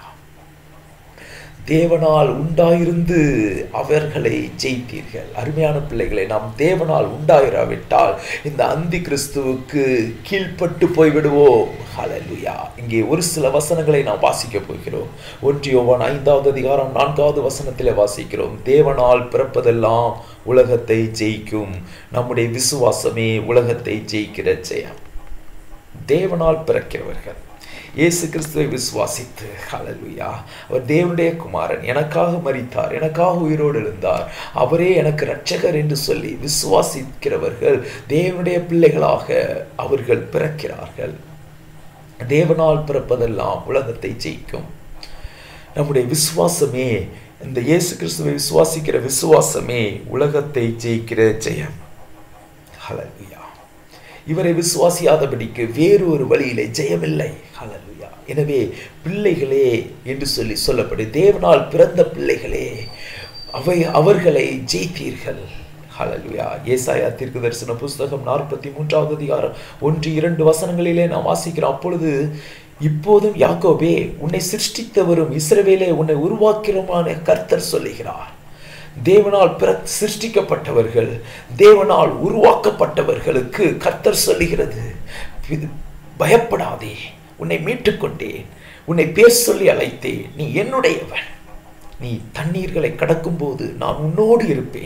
தேவனால் உண்டாயிருந்து அவர்களை ஜெயித்தீர்கள் அருமையான பிள்ளைகளை நாம் தேவனால் உண்டாயிராவிட்டால் இந்த அந்தி கிறிஸ்துவுக்கு கீழ்ப்பட்டு போய்விடுவோம் ஹalleluya இங்கே ஒரு சில வசனங்களை நாம் வாசிக்க போகிறோம் ஒன்றியோவான் ஐந்தாவது அதிகாரம் நான்காவது வசனத்திலே வாசிக்கிறோம் தேவனால் பிறப்பதெல்லாம் உலகத்தை ஜெயிக்கும் நம்முடைய விசுவாசமே உலகத்தை ஜெயிக்கிற ஜெயம் தேவனால் பிறக்கிறவர்கள் இயேசு கிறிஸ்துவை விசுவாசித்து ஹalleluya அவர் தேவனுடைய குமாரன் எனக்காக மரித்தார் எனக்காக உயிரோடு எழுந்தார் அவரே எனக்கு இரட்சகர் என்று சொல்லி விசுவாசிக்கிறவர்கள் தேவனுடைய பிள்ளைகளாக அவர்கள் பிறக்கிறார்கள் தேவனால் பிறப்பதெல்லாம் உலகத்தை ஜெயிக்கும் நம்முடைய விசுவாசமே இந்த இயேசு கிறிஸ்துவை விசுவாசிக்கிற விசுவாசமே உலகத்தை ஜெயிக்கிற ஜெயம் ஹalleluya இவரை விசுவாசியாதபடிக்கு வேறு ஒரு வழியிலே ஜெயமில்லை ஹalleluya எனவே பிள்ளைகளே என்று சொல்லி சொல்லப்படு தேவனால் பிறந்த பிள்ளைகளே அவை அவர்களை ஜெயித்தீர்கள் ஹalleluya ஏசாயா தீர்க்கதரிசன புஸ்தகம் நாற்பத்தி மூன்றாவது அதிகாரம் ஒன்று இரண்டு வசனங்களிலே நாம் வாசிக்கிறோம் அப்பொழுது இப்போதும் யாக்கோபே உன்னை சிருஷ்டித்தவரும் இஸ்ரவேலே உன்னை உருவாக்கிறமான கர்த்தர் சொல்லுகிறார் தேவனால் பிற சிருஷ்டிக்கப்பட்டவர்கள் தேவனால் உருவாக்கப்பட்டவர்களுக்கு கர்த்தர் சொல்லுகிறது இது பயப்படாதே உன்னை மீட்டுக்கொண்டேன் உன்னை பேர் சொல்லி அழைத்தேன் நீ என்னுடையவன் நீ தண்ணீர்களை கடக்கும்போது நான் உன்னோடு இருப்பேன்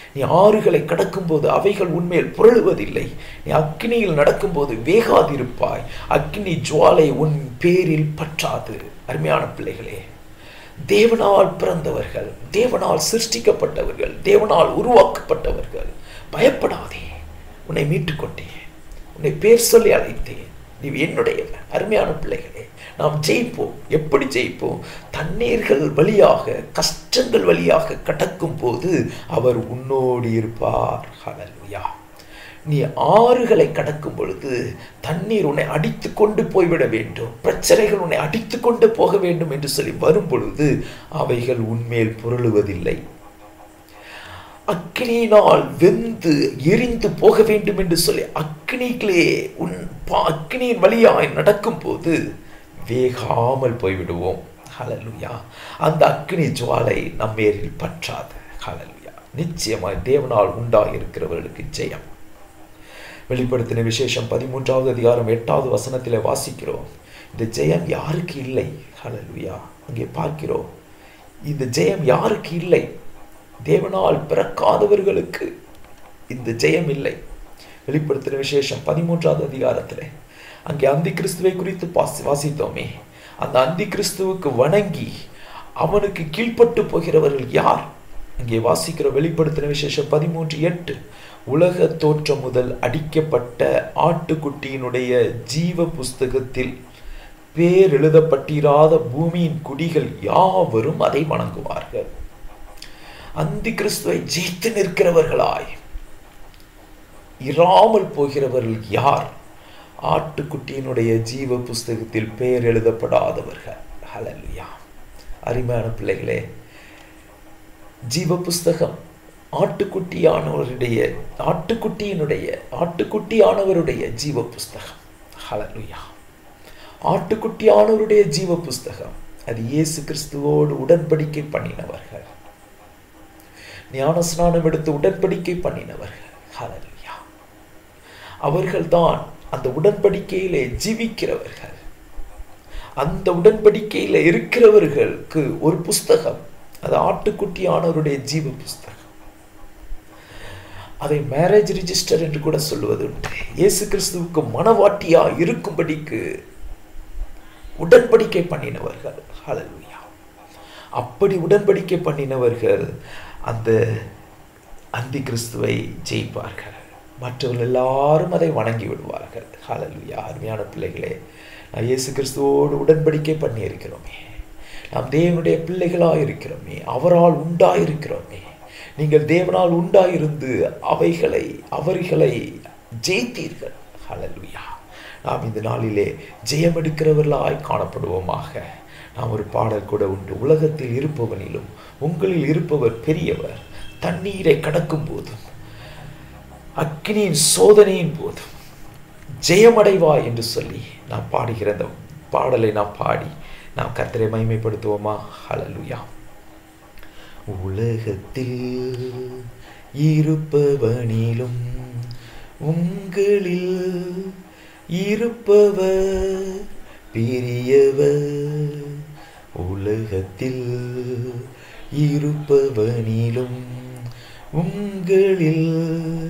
நீ ஆறுகளை கடக்கும்போது அவைகள் உன்மேல் புரளுவதில்லை நீ அக்னியில் நடக்கும்போது வேகாதிருப்பாய் அக்னி ஜுவாலை உன் பேரில் பற்றாது அருமையான பிள்ளைகளே தேவனால் பிறந்தவர்கள் தேவனால் சிருஷ்டிக்கப்பட்டவர்கள் தேவனால் உருவாக்கப்பட்டவர்கள் பயப்படாதே உன்னை மீட்டுக்கொண்டேன் உன்னை பேர் சொல்லி அழைத்தேன் நீ என்னுடையவன் அருமையான பிள்ளைகளே நாம் ஜெயிப்போம் எப்படி ஜெயிப்போம் தண்ணீர்கள் வழியாக கஷ்டங்கள் வழியாக கடக்கும் போது அவர் உன்னோடு இருப்பார் ஹalleluya நீ ஆறுகளை கடக்கும் பொழுது தண்ணீர் உன்னை அடித்து கொண்டு போய்விட வேண்டும் பிரச்சனைகள் உன்னை அடித்து கொண்டு போக வேண்டும் என்று சொல்லி வரும் பொழுது அவைகள் உன்மேல் புரளுவதில்லை அக்னியினால் வெந்து எரிந்து போக வேண்டும் என்று சொல்லி அக்னிகளே உன் பா- அக்னியின் வழியாய் நடக்கும் போது வேகாமல் போய்விடுவோம் ஹalleluya அந்த அக்னி ஜுவாலை நம்மேரில் பற்றாது ஹalleluya நிச்சயமாய் தேவனால் உண்டாயிருக்கிறவர்களுக்கு ஜெயம் வெளிப்படுத்தின விசேஷம் பதிமூன்றாவது அதிகாரம் எட்டாவது வசனத்தில் வாசிக்கிறோம் இந்த ஜெயம் யாருக்கு இல்லை ஹalleluya அங்கே பார்க்கிறோம் இந்த ஜெயம் யாருக்கு இல்லை தேவனால் பிறக்காதவர்களுக்கு இந்த ஜெயம் இல்லை வெளிப்படுத்தின விசேஷம் பதிமூன்றாவது அதிகாரத்தில் அங்கே அந்தி கிறிஸ்துவை குறித்து பாசி வாசித்தோமே அந்த அந்தி கிறிஸ்துவுக்கு வணங்கி அவனுக்கு கீழ்ப்பட்டு போகிறவர்கள் யார் இங்கே வாசிக்கிற வெளிப்படுத்தின விசேஷம் பதிமூன்று எட்டு உலக தோற்றம் முதல் அடிக்கப்பட்ட ஆட்டுக்குட்டியினுடைய ஜீவ புஸ்தகத்தில் பேர் எழுதப்பட்டிராத பூமியின் குடிகள் யாவரும் அதை வணங்குவார்கள் அந்தி கிறிஸ்துவை ஜெயித்து நிற்கிறவர்களாய் இராமல் போகிறவர்கள் யார் ஆட்டுக்குட்டியினுடைய ஜீவ புஸ்தகத்தில் பெயர் எழுதப்படாதவர்கள் ஹalleluya அருமையான பிள்ளைகளே ஜீவ புஸ்தகம் ஆட்டுக்குட்டியானவருடைய ஆட்டுக்குட்டியினுடைய ஆட்டுக்குட்டியானவருடைய ஜீவ புஸ்தகம் ஹalleluya ஆட்டுக்குட்டியானவருடைய ஜீவ புஸ்தகம் அது இயேசு கிறிஸ்துவோடு உடன்படிக்கை பண்ணினவர்கள் ஞான ஸ்நானம் எடுத்து உடன்படிக்கை பண்ணினவர்கள் ஹalleluya அவர்கள்தான் அந்த உடன்படிக்கையிலே ஜீவிக்கிறவர்கள் அந்த உடன்படிக்கையில இருக்கிறவர்களுக்கு ஒரு புஸ்தகம் அது ஆட்டுக்குட்டியானவருடைய ஜீவ புஸ்தகம் அதை மேரேஜ் ரிஜிஸ்டர் என்று கூட சொல்லுவது உண்டு இயேசு கிறிஸ்துவுக்கு மனவாட்டியா இருக்கும்படிக்கு உடன்படிக்கை பண்ணினவர்கள் ஹalleluya அப்படி உடன்படிக்கை பண்ணினவர்கள் அந்த அந்தி கிறிஸ்துவை ஜெயிப்பார்கள் மற்றவர்கள் எல்லாரும் அதை வணங்கி விடுவார்கள் ஹalleluya அருமையான பிள்ளைகளே நான் இயேசு கிறிஸ்துவோடு உடன்படிக்கை பண்ணி இருக்கிறோமே நாம் தேவனுடைய பிள்ளைகளாக இருக்கிறோமே அவரால் உண்டாயிருக்கிறோமே நீங்கள் தேவனால் உண்டாயிருந்து அவைகளை அவர்களை ஜெயித்தீர்கள் ஹalleluya நாம் இந்த நாளிலே ஜெயம் எடுக்கிறவர்களாய் காணப்படுவோமாக நாம் ஒரு பாடல் கூட உண்டு உலகத்தில் இருப்பவனிலும் உங்களில் இருப்பவர் பெரியவர் தண்ணீரை கடக்கும் போதும் அக்னியின் சோதனையின் போதும் ஜெயமடைவாய் என்று சொல்லி நாம் பாடுகிற அந்த பாடலை நாம் பாடி நாம் கர்த்தரை மகிமைப்படுத்துவோமா ஹalleluya உலகத்தில் இருப்பவனிலும் உங்களில் இருப்பவர் பெரியவர் உலகத்தில் இருப்பவனிலும் உங்களில்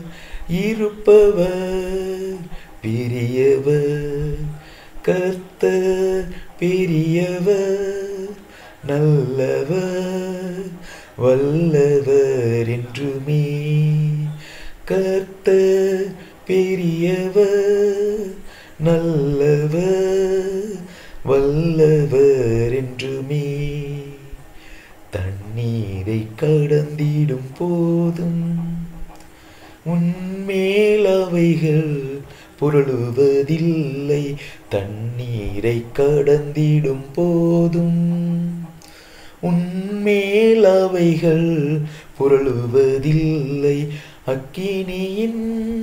இருப்பவர் பெரியவர் கர்த்தர் பெரியவர் நல்லவர் வல்லவர் என்றுமே கர்த்தர் பெரியவர் நல்லவர் வல்லவர் என்றுமே தண்ணீரை கடந்திடும் போதும் உன்மேல் அவைகள் புரளுவதில்லை தண்ணீரை கடந்திடும் போதும் உன்மேல் அவைகள் புரளுவதில்லை அக்கினியின்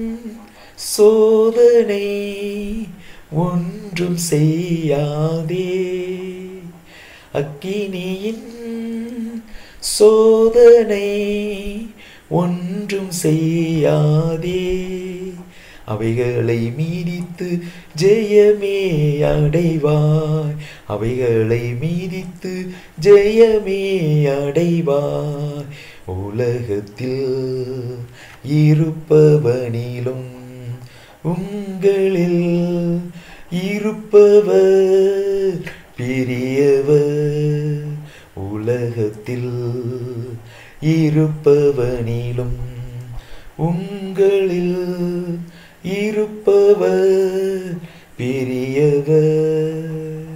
சோதனை ஒன்றும் செய்யாதே அக்கினியின் சோதனை ஒன்றும் செய்யாதே அவைகளை மீதித்து ஜெயமே அடைவாய் அவைகளை மீதித்து ஜெயமே அடைவாய் உலகத்தில் இருப்பவனிலும் உங்களில் இருப்பவர் பெரியவர் உலகத்தில் இருப்பவனிலும் உங்களில் இருப்பவர் பெரியவர்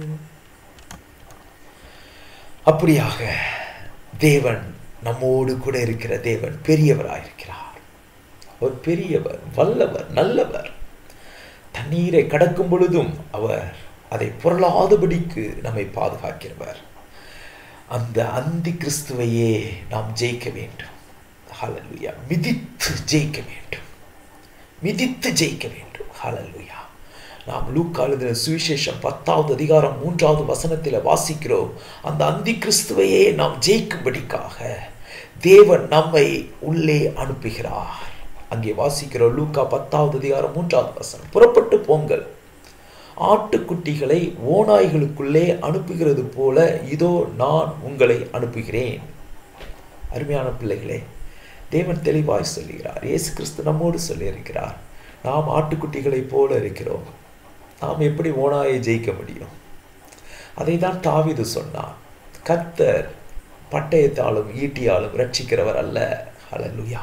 அப்படியாக தேவன் நம்மோடு கூட இருக்கிற தேவன் பெரியவராயிருக்கிறார் அவர் பெரியவர் வல்லவர் நல்லவர் தண்ணீரை கடக்கும் பொழுதும் அவர் அதை புரளாதபடிக்கு நம்மை பாதுகாக்கிறவர் அந்த அந்தி கிறிஸ்துவையே நாம் ஜெயிக்க வேண்டும் ஹalleluya மிதித்து ஜெயிக்க வேண்டும் மிதித்து ஜெயிக்க வேண்டும் ஹalleluya நாம் லூக்கா எழுதின சுவிசேஷம் பத்தாவது அதிகாரம் மூன்றாவது வசனத்தில் வாசிக்கிறோம் அந்த அந்தி கிறிஸ்துவையே நாம் ஜெயிக்கும்படிக்காக தேவன் நம்மை உள்ளே அனுப்புகிறார் அங்கே வாசிக்கிறோம் லூக்கா பத்தாவது அதிகாரம் மூன்றாவது வசனம் புறப்பட்டு போங்கள் ஆட்டுக்குட்டிகளை ஓநாய்களுக்குள்ளே அனுப்புகிறது போல இதோ நான் உங்களை அனுப்புகிறேன் அருமையான பிள்ளைகளே தேவன் தெளிவாய் சொல்லுகிறார் இயேசு கிறிஸ்து நம்மோடு சொல்லியிருக்கிறார் நாம் ஆட்டுக்குட்டிகளைப் போல இருக்கிறோம் நாம் எப்படி ஓனாயை ஜெயிக்க முடியும் அதை தான் தாவிது சொன்னான் கத்தர் பட்டயத்தாலும் ஈட்டியாலும் ரட்சிக்கிறவர் அல்ல ஹalleluya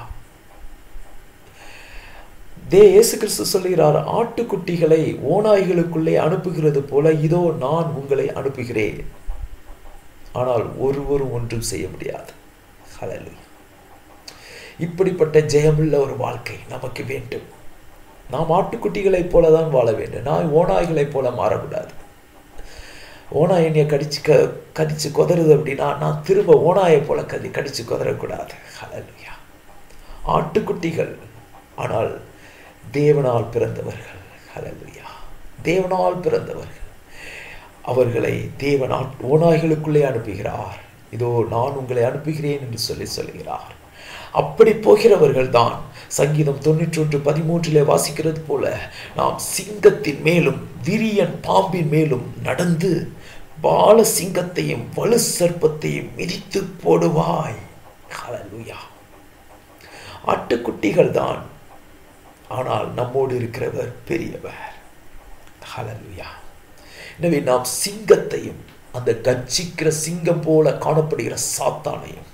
தே இயேசு கிறிஸ்து சொல்லுகிறார் ஆட்டுக்குட்டிகளை ஓநாய்களுக்குள்ளே அனுப்புகிறது போல இதோ நான் உங்களை அனுப்புகிறேன் ஆனால் ஒருவரும் ஒன்றும் செய்ய முடியாது ஹalleluya இப்படிப்பட்ட ஜெயமுள்ள ஒரு வாழ்க்கை நமக்கு வேண்டும் நாம் ஆட்டுக்குட்டிகளைப் போல தான் வாழ வேண்டும் நான் ஓநாய்களைப் போல மாறக்கூடாது ஓனாய் என்னைய கடிச்சு க கடிச்சு கொதறுது அப்படின்னா நான் திரும்ப ஓனாயை போல கதி கடிச்சு கொதறக்கூடாது ஹalleluya ஆட்டுக்குட்டிகள் ஆனால் தேவனால் பிறந்தவர்கள் ஹalleluya தேவனால் பிறந்தவர்கள் அவர்களை தேவன் ஆட்- ஓநாய்களுக்குள்ளே அனுப்புகிறார் இதோ நான் உங்களை அனுப்புகிறேன் என்று சொல்லி சொல்கிறார் அப்படி போகிறவர்கள் தான் சங்கீதம் தொண்ணூற்றொன்று பதிமூன்றிலே வாசிக்கிறது போல நாம் சிங்கத்தின் மேலும் விரியன் பாம்பின் மேலும் நடந்து பால சிங்கத்தையும் வலு சர்ப்பத்தையும் மிதித்து போடுவாய் ஹalleluya ஆட்டுக்குட்டிகள் தான் ஆனால் நம்மோடு இருக்கிறவர் பெரியவர் ஹalleluya எனவே நாம் சிங்கத்தையும் அந்த கர்ஜிக்கிற சிங்கம் போல காணப்படுகிற சாத்தானையும்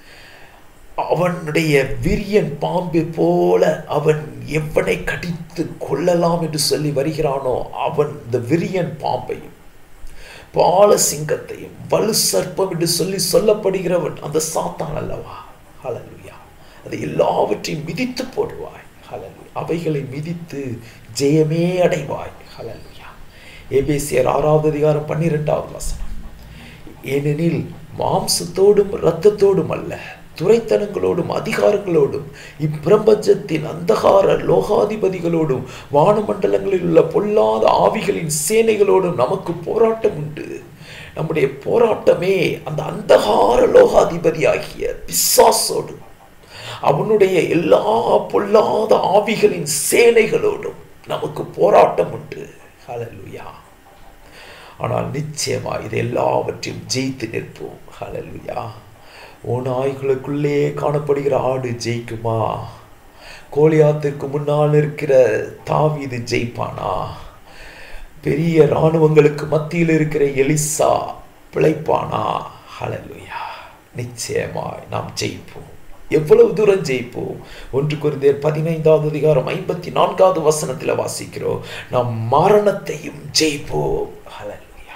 அவனுடைய விரியன் பாம்பு போல அவன் எவனை கடித்து கொள்ளலாம் என்று சொல்லி வருகிறானோ அவன் இந்த விரியன் பாம்பையும் பால சிங்கத்தையும் வலு சர்ப்பம் என்று சொல்லி சொல்லப்படுகிறவன் அந்த சாத்தான் அல்லவா ஹalleluya அதை எல்லாவற்றையும் மிதித்து போடுவாய் ஹalleluya அவைகளை மிதித்து ஜெயமே அடைவாய் ஹalleluya எபேசியர் ஆறாவது அதிகாரம் பன்னிரெண்டாவது வசனம் ஏனெனில் மாம்சத்தோடும் இரத்தத்தோடும் அல்ல துரைத்தனங்களோடும் அதிகாரங்களோடும் இப்பிரபஞ்சத்தின் அந்தகார லோகாதிபதிகளோடும் வானமண்டலங்களில் உள்ள பொல்லாத ஆவிகளின் சேனைகளோடும் நமக்கு போராட்டம் உண்டு நம்முடைய போராட்டமே அந்த அந்தகார லோகாதிபதி ஆகிய பிசாசோடும் அவனுடைய எல்லா பொல்லாத ஆவிகளின் சேனைகளோடும் நமக்கு போராட்டம் உண்டு ஹalleluya ஆனால் நிச்சயமா இது எல்லாவற்றையும் ஜெயித்து நிற்போம் ஹalleluya ஓநாய்களுக்குள்ளே காணப்படுகிற ஆடு ஜெயிக்குமா கோலியாத்திற்கு முன்னால் இருக்கிற தாவீது ஜெயிப்பானா பெரிய இராணுவங்களுக்கு மத்தியில் இருக்கிற எலிசா பிழைப்பானா ஹalleluya நிச்சயமாய் நாம் ஜெயிப்போம் எவ்வளவு தூரம் ஜெயிப்போம் ஒன்று குருந்தேர் பதினைந்தாவது அதிகாரம் ஐம்பத்தி நான்காவது வசனத்தில் வாசிக்கிறோம் நாம் மரணத்தையும் ஜெயிப்போம் ஹalleluya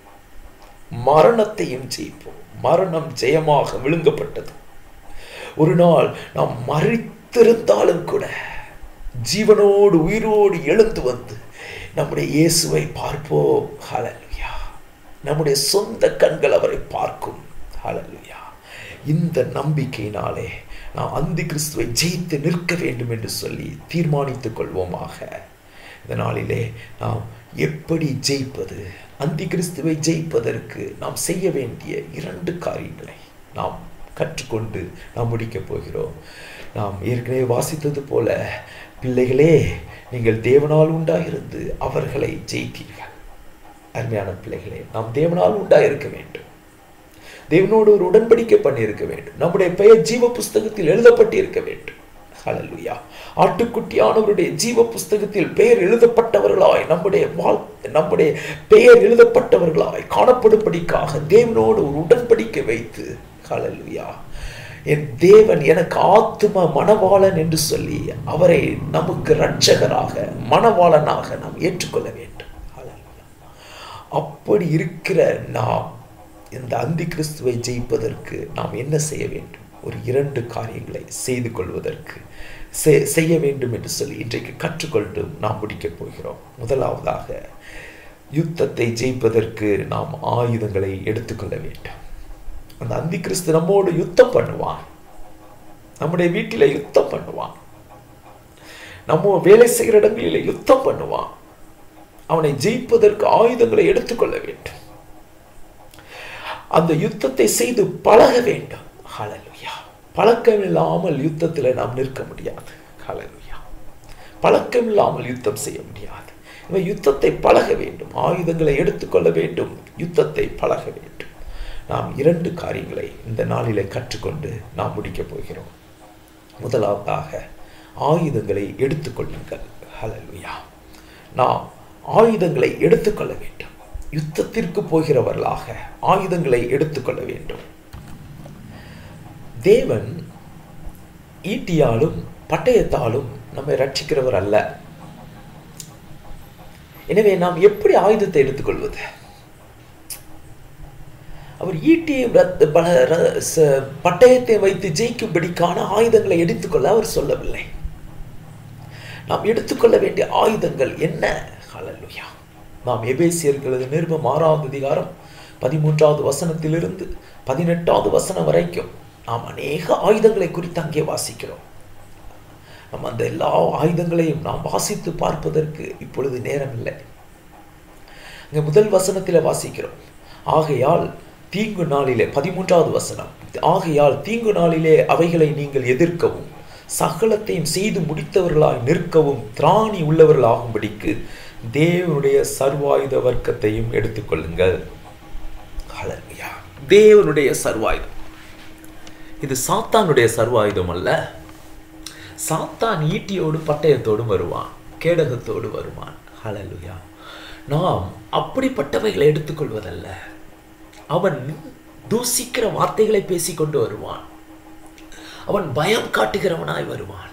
மரணத்தையும் ஜெயிப்போம் மரணம் ஜெயமாக விழுங்கப்பட்டது ஒரு நாள் நாம் மறித்திருந்தாலும் கூட ஜீவனோடு உயிரோடு எழுந்து வந்து நம்முடைய இயேசுவை பார்ப்போம் ஹalleluya நம்முடைய சொந்த கண்கள் அவரை பார்க்கும் ஹalleluya இந்த நம்பிக்கையினாலே நாம் அந்தி கிறிஸ்துவை ஜெயித்து நிற்க வேண்டும் என்று சொல்லி தீர்மானித்துக் கொள்வோமாக இந்த நாளிலே நாம் எப்படி ஜெயிப்பது அந்தி கிறிஸ்துவை ஜெயிப்பதற்கு நாம் செய்ய வேண்டிய இரண்டு காரியங்களை நாம் கற்றுக்கொண்டு நாம் முடிக்கப் போகிறோம் நாம் ஏற்கனவே வாசித்தது போல பிள்ளைகளே நீங்கள் தேவனால் உண்டாயிருந்து அவர்களை ஜெயித்தீர்கள் அருமையான பிள்ளைகளே நாம் தேவனால் உண்டாயிருக்க வேண்டும் தேவனோடு ஒரு உடன்படிக்கை பண்ணியிருக்க வேண்டும் நம்முடைய பெயர் ஜீவ புஸ்தகத்தில் எழுதப்பட்டிருக்க வேண்டும் ஹalleluya ஆட்டுக்குட்டியானவருடைய ஜீவ புஸ்தகத்தில் பெயர் எழுதப்பட்டவர்களாய் நம்முடைய வாழ் நம்முடைய பெயர் எழுதப்பட்டவர்களாய் காணப்படும்படிக்காக தேவனோடு ஒரு உடன்படிக்கை வைத்து ஹalleluya என் தேவன் எனக்கு ஆத்தும மணவாளன் என்று சொல்லி அவரை நமக்கு இரட்சகராக மணவாளனாக நாம் ஏற்றுக்கொள்ள வேண்டும் ஹalleluya அப்படி இருக்கிற நாம் இந்த அந்தி கிறிஸ்துவை ஜெயிப்பதற்கு நாம் என்ன செய்ய வேண்டும் ஒரு இரண்டு காரியங்களை செய்து கொள்வதற்கு செ- செய்ய வேண்டும் என்று சொல்லி இன்றைக்கு கற்றுக்கொண்டு நாம் முடிக்கப் போகிறோம் முதலாவதாக யுத்தத்தை ஜெயிப்பதற்கு நாம் ஆயுதங்களை எடுத்துக்கொள்ள வேண்டும் அந்த அந்தி கிறிஸ்து நம்மோடு யுத்தம் பண்ணுவான் நம்முடைய வீட்டில யுத்தம் பண்ணுவான் நம்ம வேலை செய்கிற இடங்களில யுத்தம் பண்ணுவான் அவனை ஜெயிப்பதற்கு ஆயுதங்களை எடுத்துக்கொள்ள வேண்டும் அந்த யுத்தத்தை செய்து பழக வேண்டும் ஹalleluya பழக்கம் இல்லாமல் யுத்தத்தில் நாம் நிற்க முடியாது ஹalleluya பழக்கம் இல்லாமல் யுத்தம் செய்ய முடியாது இவன் யுத்தத்தை பழக வேண்டும் ஆயுதங்களை எடுத்துக்கொள்ள வேண்டும் யுத்தத்தை பழக வேண்டும் நாம் இரண்டு காரியங்களை இந்த நாளிலே கற்றுக்கொண்டு நாம் முடிக்கப் போகிறோம் முதலாவதாக ஆயுதங்களை எடுத்துக்கொள்ளுங்கள் ஹalleluya நாம் ஆயுதங்களை எடுத்துக்கொள்ள வேண்டும் யுத்தத்திற்கு போகிறவர்களாக ஆயுதங்களை எடுத்துக்கொள்ள வேண்டும் தேவன் ஈட்டியாலும் பட்டயத்தாலும் நம்மை ரட்சிக்கிறவர் அல்ல எனவே நாம் எப்படி ஆயுதத்தை எடுத்துக்கொள்வது அவர் ஈட்டியும் ரத்த- பல ர- ச- பட்டயத்தை வைத்து ஜெயிக்கும்படிக்கான ஆயுதங்களை எடுத்துக்கொள்ள அவர் சொல்லவில்லை நாம் எடுத்துக்கொள்ள வேண்டிய ஆயுதங்கள் என்ன ஹalleluya நாம் எபேசியர்களது நிருபம் ஆறாவது அதிகாரம் பதிமூன்றாவது வசனத்திலிருந்து பதினெட்டாவது வசனம் வரைக்கும் நாம் அநேக ஆயுதங்களை குறித்து அங்கே வாசிக்கிறோம் நம்ம அந்த எல்லா ஆயுதங்களையும் நாம் வாசித்து பார்ப்பதற்கு இப்பொழுது நேரம் இல்லை அங்க முதல் வசனத்தில வாசிக்கிறோம் ஆகையால் தீங்கு நாளிலே பதிமூன்றாவது வசனம் ஆகையால் தீங்கு நாளிலே அவைகளை நீங்கள் எதிர்க்கவும் சகலத்தையும் செய்து முடித்தவர்களாய் நிற்கவும் திராணி உள்ளவர்களாகும்படிக்கு தேவனுடைய சர்வாயுத வர்க்கத்தையும் எடுத்துக்கொள்ளுங்கள் ஹalleluya தேவனுடைய சர்வாயுதம் இது சாத்தானுடைய சர்வாயுதம் அல்ல சாத்தான் ஈட்டியோடு பட்டயத்தோடும் வருவான் கேடகத்தோடு வருவான் ஹalleluya நாம் அப்படிப்பட்டவைகளை எடுத்துக்கொள்வதல்ல அவன் தூசிக்கிற வார்த்தைகளை பேசிக்கொண்டு வருவான் அவன் பயம் காட்டுகிறவனாய் வருவான்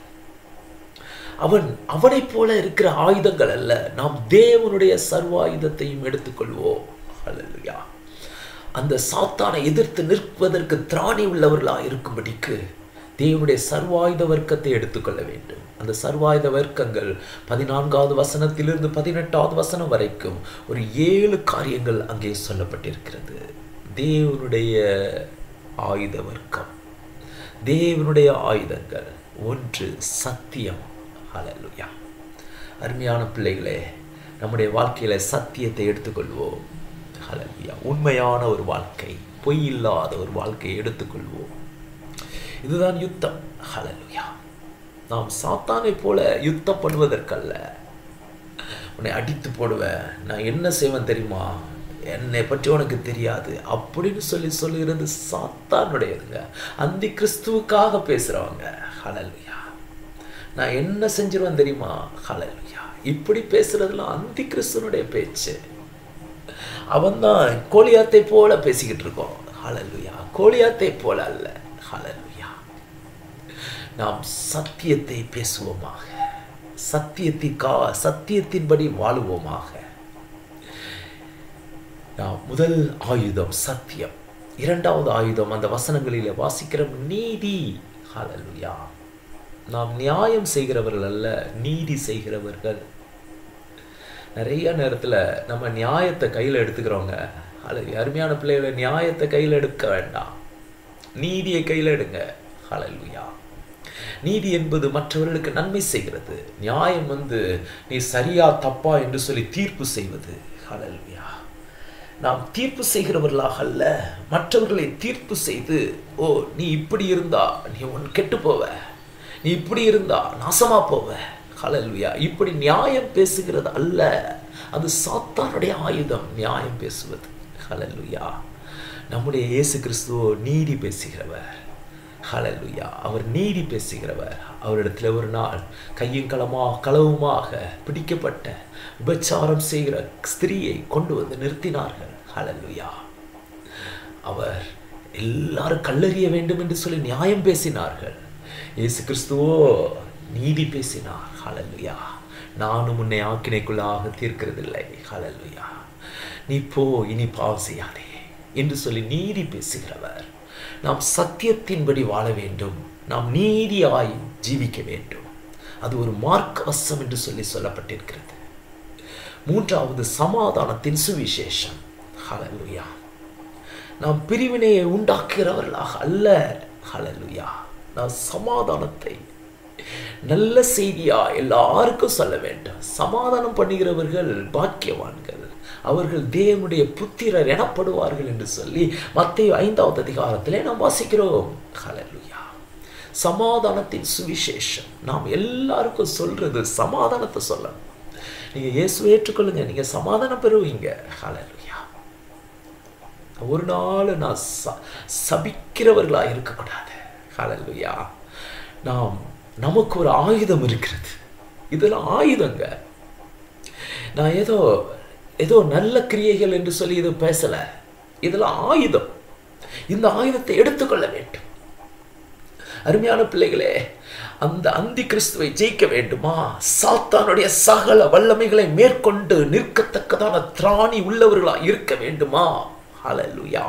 அவன் அவனைப் போல இருக்கிற ஆயுதங்கள் அல்ல நாம் தேவனுடைய சர்வாயுதத்தையும் எடுத்துக்கொள்வோம் ஹalleluya அந்த சாத்தானை எதிர்த்து நிற்பதற்கு திராணி உள்ளவர்களாக இருக்கும்படிக்கு தேவனுடைய சர்வாயுத வர்க்கத்தை எடுத்துக்கொள்ள வேண்டும் அந்த சர்வாயுத வர்க்கங்கள் பதினான்காவது வசனத்திலிருந்து பதினெட்டாவது வசனம் வரைக்கும் ஒரு ஏழு காரியங்கள் அங்கே சொல்லப்பட்டிருக்கிறது தேவனுடைய ஆயுத வர்க்கம் தேவனுடைய ஆயுதங்கள் ஒன்று சத்தியம் ஹalleluya அருமையான பிள்ளைகளே நம்முடைய வாழ்க்கையில சத்தியத்தை எடுத்துக்கொள்வோம் ஹalleluya உண்மையான ஒரு வாழ்க்கை பொய் இல்லாத ஒரு வாழ்க்கையை எடுத்துக்கொள்வோம் இதுதான் யுத்தம் ஹalleluya நாம் சாத்தானை போல யுத்தம் பண்ணுவதற்கல்ல உன்னை அடித்து போடுவேன் நான் என்ன செய்வேன் தெரியுமா என்னை பற்றி உனக்கு தெரியாது அப்படின்னு சொல்லி சொல்லுகிறது சாத்தானுடையதுங்க அந்தி கிறிஸ்துவுக்காக பேசுறவங்க ஹalleluya நான் என்ன செஞ்சிருவேன் தெரியுமா ஹalleluya இப்படி பேசுறதுலாம் அந்தி கிறிஸ்துவனுடைய பேச்சு அவன்தான் கோலியாத்தை போல பேசிக்கிட்டு இருக்கோம் ஹalleluya கோலியாத்தை போல அல்ல ஹalleluya நாம் சத்தியத்தை பேசுவோமாக சத்தியத்திற்கா சத்தியத்தின்படி வாழுவோமாக நாம் முதல் ஆயுதம் சத்தியம் இரண்டாவது ஆயுதம் அந்த வசனங்களிலே வாசிக்கிற நீதி ஹalleluya நாம் நியாயம் செய்கிறவர்கள் அல்ல நீதி செய்கிறவர்கள் நிறைய நேரத்தில் நம்ம நியாயத்தை கையில் எடுத்துக்கிறோங்க அது அருமையான பிள்ளைகளை நியாயத்தை கையில் எடுக்க வேண்டாம் நீதியை கையில் எடுங்க ஹalleluya நீதி என்பது மற்றவர்களுக்கு நன்மை செய்கிறது நியாயம் வந்து நீ சரியா தப்பா என்று சொல்லி தீர்ப்பு செய்வது ஹalleluya நாம் தீர்ப்பு செய்கிறவர்களாக அல்ல மற்றவர்களை தீர்ப்பு செய்து ஓ நீ இப்படி இருந்தா நீ உன் கெட்டு போவ நீ இப்படி இருந்தா நாசமா போவ ஹalleluya இப்படி நியாயம் பேசுகிறது அல்ல அது சாத்தானுடைய ஆயுதம் நியாயம் பேசுவது ஹalleluya நம்முடைய இயேசு கிறிஸ்துவோ நீதி பேசுகிறவர் ஹalleluya அவர் நீதி பேசுகிறவர் அவரிடத்தில் ஒரு நாள் கையும் களமா களவுமாக பிடிக்கப்பட்ட விபச்சாரம் செய்கிற ஸ்திரீயை கொண்டு வந்து நிறுத்தினார்கள் ஹalleluya அவர் எல்லாரும் கல்லறிய வேண்டும் என்று சொல்லி நியாயம் பேசினார்கள் இயேசு கிறிஸ்துவோ நீதி பேசினார் ஹalleluya நானும் உன்னை ஆக்கினைக்குள்ளாக தீர்க்கிறதில்லை ஹalleluya நீ போ இனி பாவம் செய்யாதே என்று சொல்லி நீதி பேசுகிறவர் நாம் சத்தியத்தின்படி வாழ வேண்டும் நாம் நீதியாய் ஜீவிக்க வேண்டும் அது ஒரு மார்க்கவசம் என்று சொல்லி சொல்லப்பட்டிருக்கிறது மூன்றாவது சமாதானத்தின் சுவிசேஷம் ஹalleluya நாம் பிரிவினையை உண்டாக்குகிறவர்களாக அல்ல ஹalleluya நாம் சமாதானத்தை நல்ல செய்தியா எல்லாருக்கும் சொல்ல வேண்டும் சமாதானம் பண்ணுகிறவர்கள் பாக்கியவான்கள் அவர்கள் தேவனுடைய புத்திரர் எனப்படுவார்கள் என்று சொல்லி மத்திய ஐந்தாவது அதிகாரத்திலே நாம் வாசிக்கிறோம் ஹalleluya சமாதானத்தின் சுவிசேஷம் நாம் எல்லாருக்கும் சொல்றது சமாதானத்தை சொல்லணும் நீங்க இயேசுவை ஏற்றுக்கொள்ளுங்க நீங்க சமாதானம் பெறுவீங்க ஹalleluya ஒரு நாள் நான் ச சபிக்கிறவர்களா இருக்கக்கூடாது ஹalleluya நாம் நமக்கு ஒரு ஆயுதம் இருக்கிறது இதெல்லாம் ஆயுதங்க நான் ஏதோ ஏதோ நல்ல கிரியைகள் என்று சொல்லி இது பேசல இதெல்லாம் ஆயுதம் இந்த ஆயுதத்தை எடுத்துக்கொள்ள வேண்டும் அருமையான பிள்ளைகளே அந்த அந்தி கிறிஸ்துவை ஜெயிக்க வேண்டுமா சாத்தானுடைய சகல வல்லமைகளை மேற்கொண்டு நிற்கத்தக்கதான திராணி உள்ளவர்களா இருக்க வேண்டுமா ஹalleluya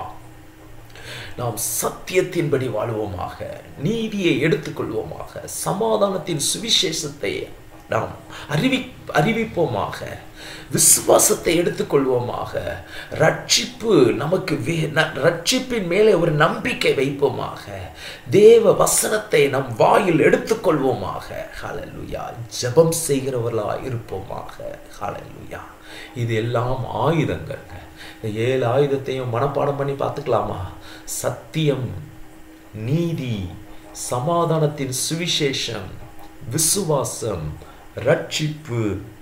நாம் சத்தியத்தின்படி வாழுவோமாக நீதியை எடுத்துக்கொள்வோமாக சமாதானத்தின் சுவிசேஷத்தை நாம் அறிவி அறிவிப்போமாக விசுவாசத்தை எடுத்துக்கொள்வோமாக ரட்சிப்பு நமக்கு வே ந- ரட்சிப்பின் மேலே ஒரு நம்பிக்கை வைப்போமாக தேவ வசனத்தை நம் வாயில் எடுத்துக்கொள்வோமாக ஹalleluya ஜெபம் செய்கிறவர்களா இருப்போமாக ஹalleluya இது எல்லாம் ஆயுதங்கள்ங்க இந்த ஏழு ஆயுதத்தையும் மனப்பாடம் பண்ணி பார்த்துக்கலாமா சத்தியம் நீதி சமாதானத்தின் சுவிசேஷம் விசுவாசம் ரட்சிப்பு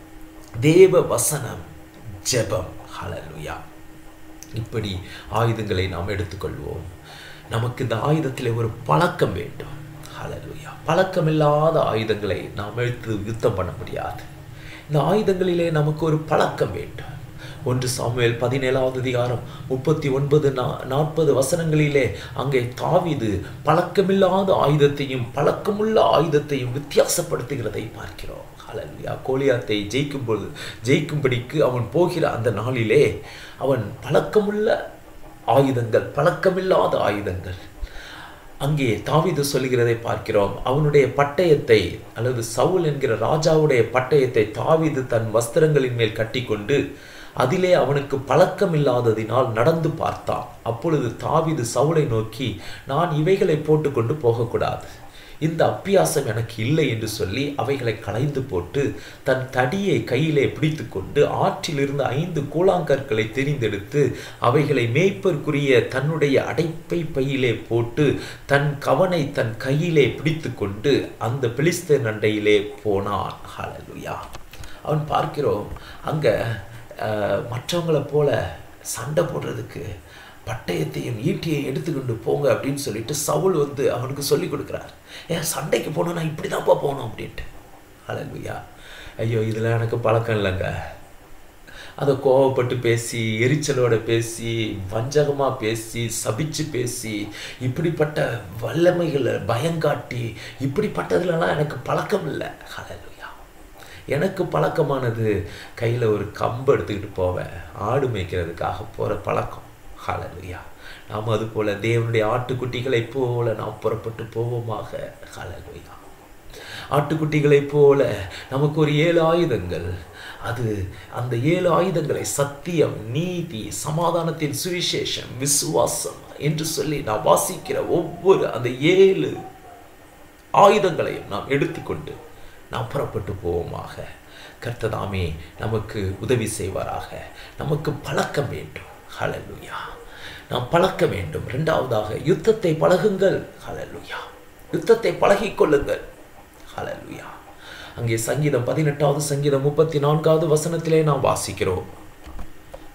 தேவ வசனம் ஜெபம் ஹalleluya இப்படி ஆயுதங்களை நாம் எடுத்துக்கொள்வோம் நமக்கு இந்த ஆயுதத்தில் ஒரு பழக்கம் வேண்டும் ஹalleluya பழக்கமில்லாத ஆயுதங்களை நாம் எடுத்து யுத்தம் பண்ண முடியாது இந்த ஆயுதங்களிலே நமக்கு ஒரு பழக்கம் வேண்டும் ஒன்று சாமுவேல் பதினேழாவது அதிகாரம் முப்பத்தி ஒன்பது நா நாற்பது வசனங்களிலே அங்கே தாவீது பழக்கமில்லாத ஆயுதத்தையும் பழக்கமுள்ள ஆயுதத்தையும் வித்தியாசப்படுத்துகிறதை பார்க்கிறோம் ஹalleluya கோலியாத்தை ஜெயிக்கும் பொழுது ஜெயிக்கும்படிக்கு அவன் போகிற அந்த நாளிலே அவன் பழக்கமுள்ள ஆயுதங்கள் பழக்கமில்லாத ஆயுதங்கள் அங்கே தாவீது சொல்லுகிறதை பார்க்கிறோம் அவனுடைய பட்டயத்தை அல்லது சவுல் என்கிற ராஜாவுடைய பட்டயத்தை தாவீது தன் வஸ்திரங்களின் மேல் கட்டிக்கொண்டு அதிலே அவனுக்கு பழக்கம் இல்லாததினால் நடந்து பார்த்தான் அப்பொழுது தாவீது சவுலை நோக்கி நான் இவைகளை போட்டுக்கொண்டு போகக்கூடாது இந்த அப்பியாசம் எனக்கு இல்லை என்று சொல்லி அவைகளை களைந்து போட்டு தன் தடியை கையிலே பிடித்துக்கொண்டு ஆற்றிலிருந்து ஐந்து கூழாங்கற்களை தெரிந்தெடுத்து அவைகளை மேய்ப்பற்குரிய தன்னுடைய அடைப்பை பையிலே போட்டு தன் கவனை தன் கையிலே பிடித்துக்கொண்டு அந்த பிலிஸ்தீன் அண்டையிலே போனான் ஹalleluya அவன் பார்க்கிறோம் அங்க அஹ், மற்றவங்களை போல சண்டை போடுறதுக்கு பட்டயத்தையும் ஈட்டியை எடுத்துக்கொண்டு போங்க அப்படின்னு சொல்லிட்டு சவுல் வந்து அவனுக்கு சொல்லி கொடுக்குறார் ஏன் சண்டைக்கு போகணும்னா இப்படி தான்ப்பா போகணும் அப்படின்ட்டு ஹalleluya ஐயோ இதெல்லாம் எனக்கு பழக்கம் இல்லைங்க அதை கோவப்பட்டு பேசி எரிச்சலோட பேசி வஞ்சகமாக பேசி சபிச்சு பேசி இப்படிப்பட்ட வல்லமைகளை பயங்காட்டி இப்படிப்பட்டதுலலாம் எனக்கு பழக்கம் இல்லை ஹalleluya எனக்கு பழக்கமானது கையில் ஒரு கம்பு எடுத்துக்கிட்டு போவேன் ஆடு மேய்க்கிறதுக்காக போகிற பழக்கம் ஹalleluya நாம் அது போல தேவனுடைய ஆட்டுக்குட்டிகளைப் போல நாம் புறப்பட்டு போவோமாக ஹalleluya ஆட்டுக்குட்டிகளைப் போல நமக்கு ஒரு ஏழு ஆயுதங்கள் அது அந்த ஏழு ஆயுதங்களை சத்தியம் நீதி சமாதானத்தின் சுவிசேஷம் விசுவாசம் என்று சொல்லி நாம் வாசிக்கிற ஒவ்வொரு அந்த ஏழு ஆயுதங்களையும் நாம் எடுத்துக்கொண்டு நாம் புறப்பட்டு போவோமாக கர்த்ததாமே நமக்கு உதவி செய்வாராக நமக்கு பழக்கம் வேண்டும் ஹalleluya நாம் பழக்க வேண்டும் இரண்டாவதாக யுத்தத்தை பழகுங்கள் ஹalleluya யுத்தத்தை பழகிக் கொள்ளுங்கள் ஹalleluya அங்கே சங்கீதம் பதினெட்டாவது சங்கீதம் முப்பத்தி நான்காவது வசனத்திலே நாம் வாசிக்கிறோம்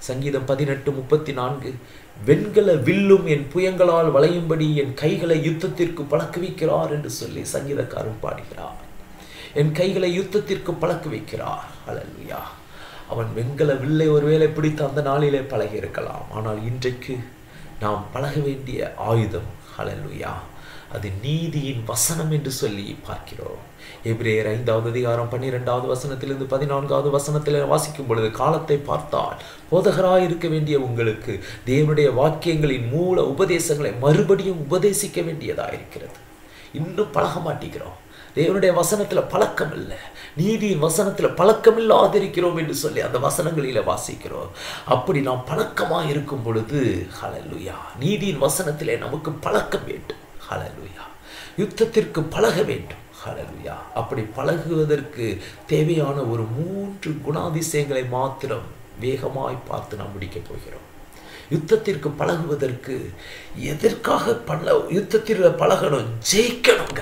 சங்கீதம் பதினெட்டு முப்பத்தி நான்கு வெண்கல வில்லும் என் புயங்களால் வளையும்படி என் கைகளை யுத்தத்திற்கு பழக்குவிக்கிறார் என்று சொல்லி சங்கீதக்காரன் பாடுகிறார் என் கைகளை யுத்தத்திற்கு பழக்க வைக்கிறார் அல்லா அவன் வெண்கல வில்லை ஒருவேளை பிடித்து அந்த நாளிலே பழகி இருக்கலாம் ஆனால் இன்றைக்கு நாம் பழக வேண்டிய ஆயுதம் ஹலலுயா அது நீதியின் வசனம் என்று சொல்லி பார்க்கிறோம் எபிரேயர் ஐந்தாவது அதிகாரம் பன்னிரெண்டாவது வசனத்திலிருந்து பதினான்காவது வசனத்தில் வாசிக்கும் பொழுது காலத்தை பார்த்தால் போதகராய் இருக்க வேண்டிய உங்களுக்கு தேவனுடைய வாக்கியங்களின் மூல உபதேசங்களை மறுபடியும் உபதேசிக்க வேண்டியதாக இருக்கிறது இன்னும் பழக மாட்டேங்கிறோம் தேவனுடைய வசனத்துல பழக்கம் இல்லை நீதியின் வசனத்துல பழக்கம் இல்லாதிருக்கிறோம் என்று சொல்லி அந்த வசனங்களில வாசிக்கிறோம் அப்படி நாம் பழக்கமா இருக்கும் பொழுது ஹலலுயா நீதியின் வசனத்திலே நமக்கு பழக்கம் வேண்டும் ஹலலுயா யுத்தத்திற்கு பழக வேண்டும் ஹலலுயா அப்படி பழகுவதற்கு தேவையான ஒரு மூன்று குணாதிசயங்களை மாத்திரம் வேகமாய் பார்த்து நாம் முடிக்கப் போகிறோம் யுத்தத்திற்கு பழகுவதற்கு எதற்காக பண்ண யுத்தத்தில் பழகணும் ஜெயிக்கணுங்க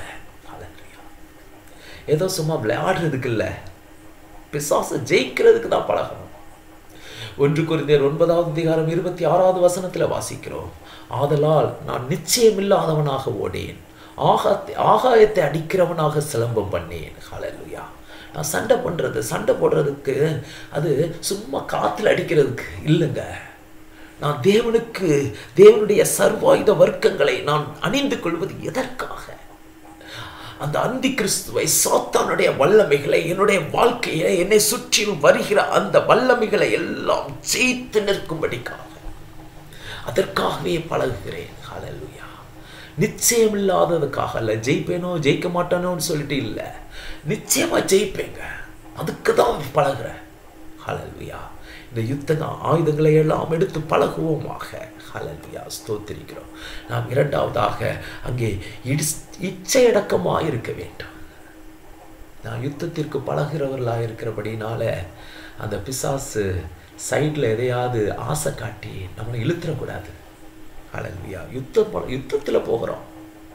ஏதோ சும்மா விளையாடுறதுக்கு இல்லை பிசாசு ஜெயிக்கிறதுக்கு தான் பழகணும் ஒன்று குறைந்தர் ஒன்பதாவது அதிகாரம் இருபத்தி ஆறாவது வசனத்தில் வாசிக்கிறோம் ஆதலால் நான் நிச்சயமில்லாதவனாக ஓடேன் ஆகாத்தை ஆகாயத்தை அடிக்கிறவனாக சிலம்பம் பண்ணேன் ஹலலுயா நான் சண்டை பண்ணுறது சண்டை போடுறதுக்கு அது சும்மா காற்றுல அடிக்கிறதுக்கு இல்லைங்க நான் தேவனுக்கு தேவனுடைய சர்வாயுத வர்க்கங்களை நான் அணிந்து கொள்வது எதற்காக அந்த அந்தி கிறிஸ்துவை சாத்தானுடைய வல்லமைகளை என்னுடைய வாழ்க்கையை என்னை சுற்றிலும் வருகிற அந்த வல்லமைகளை எல்லாம் ஜெயித்து நிற்கும்படிக்காக அதற்காகவே பழகுகிறேன் ஹலலுயா நிச்சயம் இல்லாததுக்காக அல்ல ஜெயிப்பேனோ ஜெயிக்க மாட்டானோன்னு சொல்லிட்டு இல்லை நிச்சயமா ஜெயிப்பேங்க அதுக்கு தான் பழகுறேன் ஹலலுயா இந்த யுத்த ஆயுதங்களை எல்லாம் எடுத்து பழகுவோமாக ஹலலுயா ஸ்தோத்திரிக்கிறோம் நாம் இரண்டாவதாக அங்கே இடி இச்சையடக்கமாக இருக்க வேண்டும் நான் யுத்தத்திற்கு பழகிறவர்களாக இருக்கிறபடினால அந்த பிசாசு சைடில் எதையாவது ஆசை காட்டி நம்மளை இழுத்துடக்கூடாது ஹலலுயா யுத்தம் யுத்தத்தில் போகிறோம்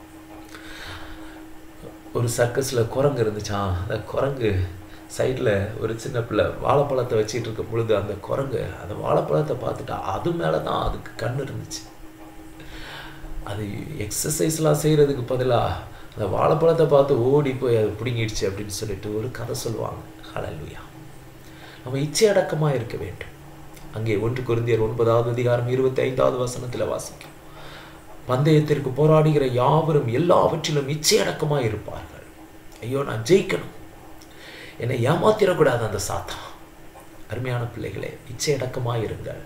ஒரு சர்க்கஸில் குரங்கு இருந்துச்சான் அந்த குரங்கு சைடில் ஒரு சின்ன பிள்ளை வாழைப்பழத்தை வச்சுட்டு இருக்கும் பொழுது அந்த குரங்கு அந்த வாழைப்பழத்தை பார்த்துட்டா அது மேலே தான் அதுக்கு கண் இருந்துச்சு அது எக்ஸசைஸ்லாம் செய்கிறதுக்கு பதிலாக அந்த வாழைப்பழத்தை பார்த்து ஓடி போய் அது பிடுங்கிடுச்சு அப்படின்னு சொல்லிட்டு ஒரு கதை சொல்லுவாங்க ஹலலுயா நம்ம இச்சை அடக்கமாக இருக்க வேண்டும் அங்கே ஒன்று குருந்தியர் ஒன்பதாவது அதிகாரம் இருபத்தி ஐந்தாவது வசனத்தில் வாசிக்கும் பந்தயத்திற்கு போராடுகிற யாவரும் எல்லாவற்றிலும் இச்சையடக்கமாக இருப்பார்கள் ஐயோ நான் ஜெயிக்கணும் என்னை ஏமாத்திடக்கூடாது அந்த சாத்தா அருமையான பிள்ளைகளே இச்சையடக்கமாக இருங்கள்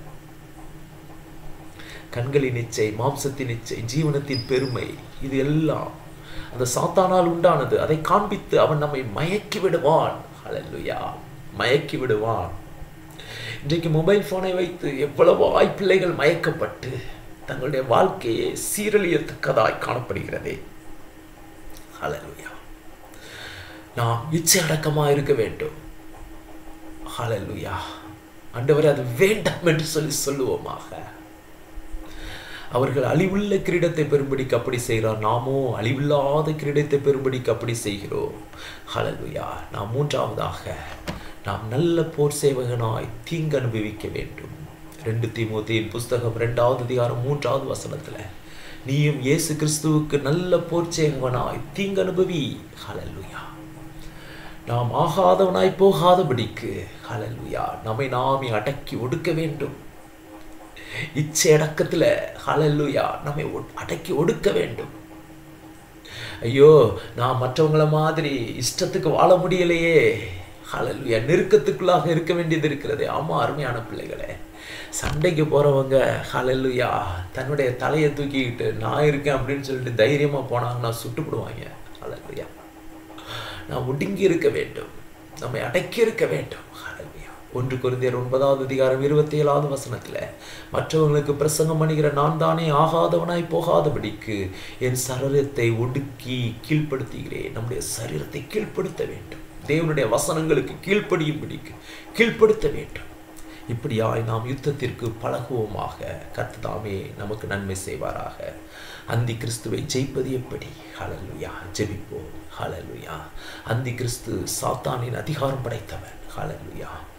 கண்களின் இச்சை மாம்சத்தின் இச்சை ஜீவனத்தின் பெருமை இது எல்லாம் அந்த சாத்தானால் உண்டானது அதை காண்பித்து அவன் நம்மை மயக்கி விடுவான் அலல்லுயா மயக்கி விடுவான் இன்றைக்கு மொபைல் போனை வைத்து எவ்வளவோ பிள்ளைகள் மயக்கப்பட்டு தங்களுடைய வாழ்க்கையை சீரழியத்தக்கதாய் காணப்படுகிறதே ஹலலுயா நாம் இச்சை அடக்கமா இருக்க வேண்டும் ஹலலுயா ஆண்டவரே அது வேண்டாம் என்று சொல்லி சொல்லுவோமாக அவர்கள் அழிவுள்ள கிரீடத்தை பெறும்படிக்கு அப்படி செய்கிறார் நாமோ அழிவில்லாத கிரீடத்தை பெறும்படிக்கு அப்படி செய்கிறோம் ஹலலுயா நாம் மூன்றாவதாக நாம் நல்ல போர் சேவகனாய் தீங்கு அனுபவிக்க வேண்டும் ரெண்டு தீமோத்தியின் புஸ்தகம் ரெண்டாவது அதிகாரம் மூன்றாவது வசனத்துல நீயும் இயேசு கிறிஸ்துவுக்கு நல்ல போர் சேவகனாய் தீங்கு அனுபவி ஹலலுயா நாம் ஆகாதவனாய் போகாதபடிக்கு ஹலலுயா நம்மை நாமே அடக்கி ஒடுக்க வேண்டும் இச்சை அடக்கத்துல ஹலலுயா நம்மை அடக்கி ஒடுக்க வேண்டும் ஐயோ நான் மற்றவங்கள மாதிரி இஷ்டத்துக்கு வாழ முடியலையே ஹலலுயா நெருக்கத்துக்குள்ளாக இருக்க வேண்டியது இருக்கிறது ஆமா அருமையான பிள்ளைகளே சண்டைக்கு போறவங்க ஹலலுயா தன்னுடைய தலையை தூக்கிக்கிட்டு நான் இருக்கேன் அப்படின்னு சொல்லிட்டு தைரியமா போனாங்கன்னா சுட்டுப்படுவாங்க ஹலலுயா நான் ஒடுங்கி இருக்க வேண்டும் நம்மை அடக்கி இருக்க வேண்டும் ஹலலுயா ஒன்று குருந்தியர் ஒன்பதாவது அதிகாரம் இருபத்தி ஏழாவது வசனத்துல மற்றவங்களுக்கு பிரசங்கம் பண்ணுகிற நான் தானே ஆகாதவனாய் போகாதபடிக்கு என் சரீரத்தை ஒடுக்கி கீழ்ப்படுத்துகிறேன் நம்முடைய சரீரத்தை கீழ்ப்படுத்த வேண்டும் தேவனுடைய வசனங்களுக்கு கீழ்ப்படியும்படிக்கு கீழ்ப்படுத்த வேண்டும் இப்படியாய் நாம் யுத்தத்திற்கு பழகுவோமாக கர்த்ததாமே நமக்கு நன்மை செய்வாராக அந்தி கிறிஸ்துவை ஜெயிப்பது எப்படி ஹலலுயா ஜெபிப்போம் ஹலலுயா அந்தி கிறிஸ்து சாத்தானின் அதிகாரம் படைத்தவன் ஹலலுயா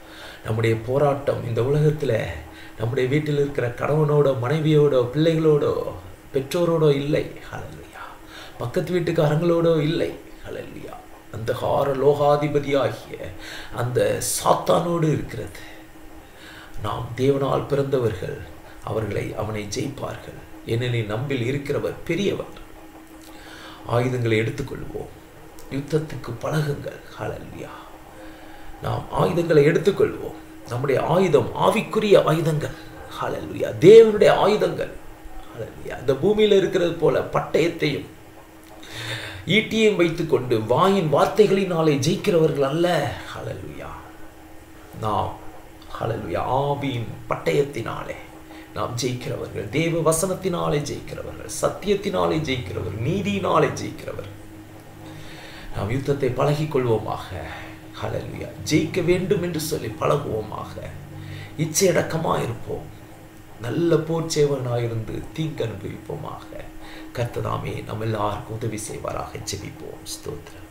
நம்முடைய போராட்டம் இந்த உலகத்தில் நம்முடைய வீட்டில் இருக்கிற கணவனோட மனைவியோட பிள்ளைகளோடோ பெற்றோரோடோ இல்லை ஹalleluya பக்கத்து வீட்டுக்காரங்களோடோ இல்லை ஹalleluya அந்த ஹார லோகாதிபதியாகிய அந்த சாத்தானோடு இருக்கிறது நாம் தேவனால் பிறந்தவர்கள் அவர்களை அவனை ஜெயிப்பார்கள் ஏனெனில் நம்பில் இருக்கிறவர் பெரியவர் ஆயுதங்களை எடுத்துக்கொள்வோம் யுத்தத்துக்கு பழகுங்கள் ஹalleluya நாம் ஆயுதங்களை எடுத்துக்கொள்வோம் நம்முடைய ஆயுதம் ஆவிக்குரிய ஆயுதங்கள் ஹalleluya தேவனுடைய ஆயுதங்கள் ஹalleluya இந்த பூமியில் இருக்கிறது போல பட்டயத்தையும் ஈட்டியையும் வைத்துக்கொண்டு வாயின் வார்த்தைகளினாலே ஜெயிக்கிறவர்கள் அல்ல ஹalleluya நாம் ஹalleluya ஆவியின் பட்டயத்தினாலே நாம் ஜெயிக்கிறவர்கள் தேவ வசனத்தினாலே ஜெயிக்கிறவர்கள் சத்தியத்தினாலே ஜெயிக்கிறவர்கள் நீதியினாலே ஜெயிக்கிறவர்கள் நாம் யுத்தத்தை பழகிக் கொள்வோமாக ஹalleluya ஜெயிக்க வேண்டும் என்று சொல்லி பழகுவோமாக இச்சையடக்கமாக இருப்போம் நல்ல போர் சேவகனாயிருந்து தீங்கு அனுபவிப்போமாக கர்த்ததாமே நம்ம எல்லாருக்கும் உதவி செய்வாராக ஜெபிப்போம் ஸ்தோத்திரம்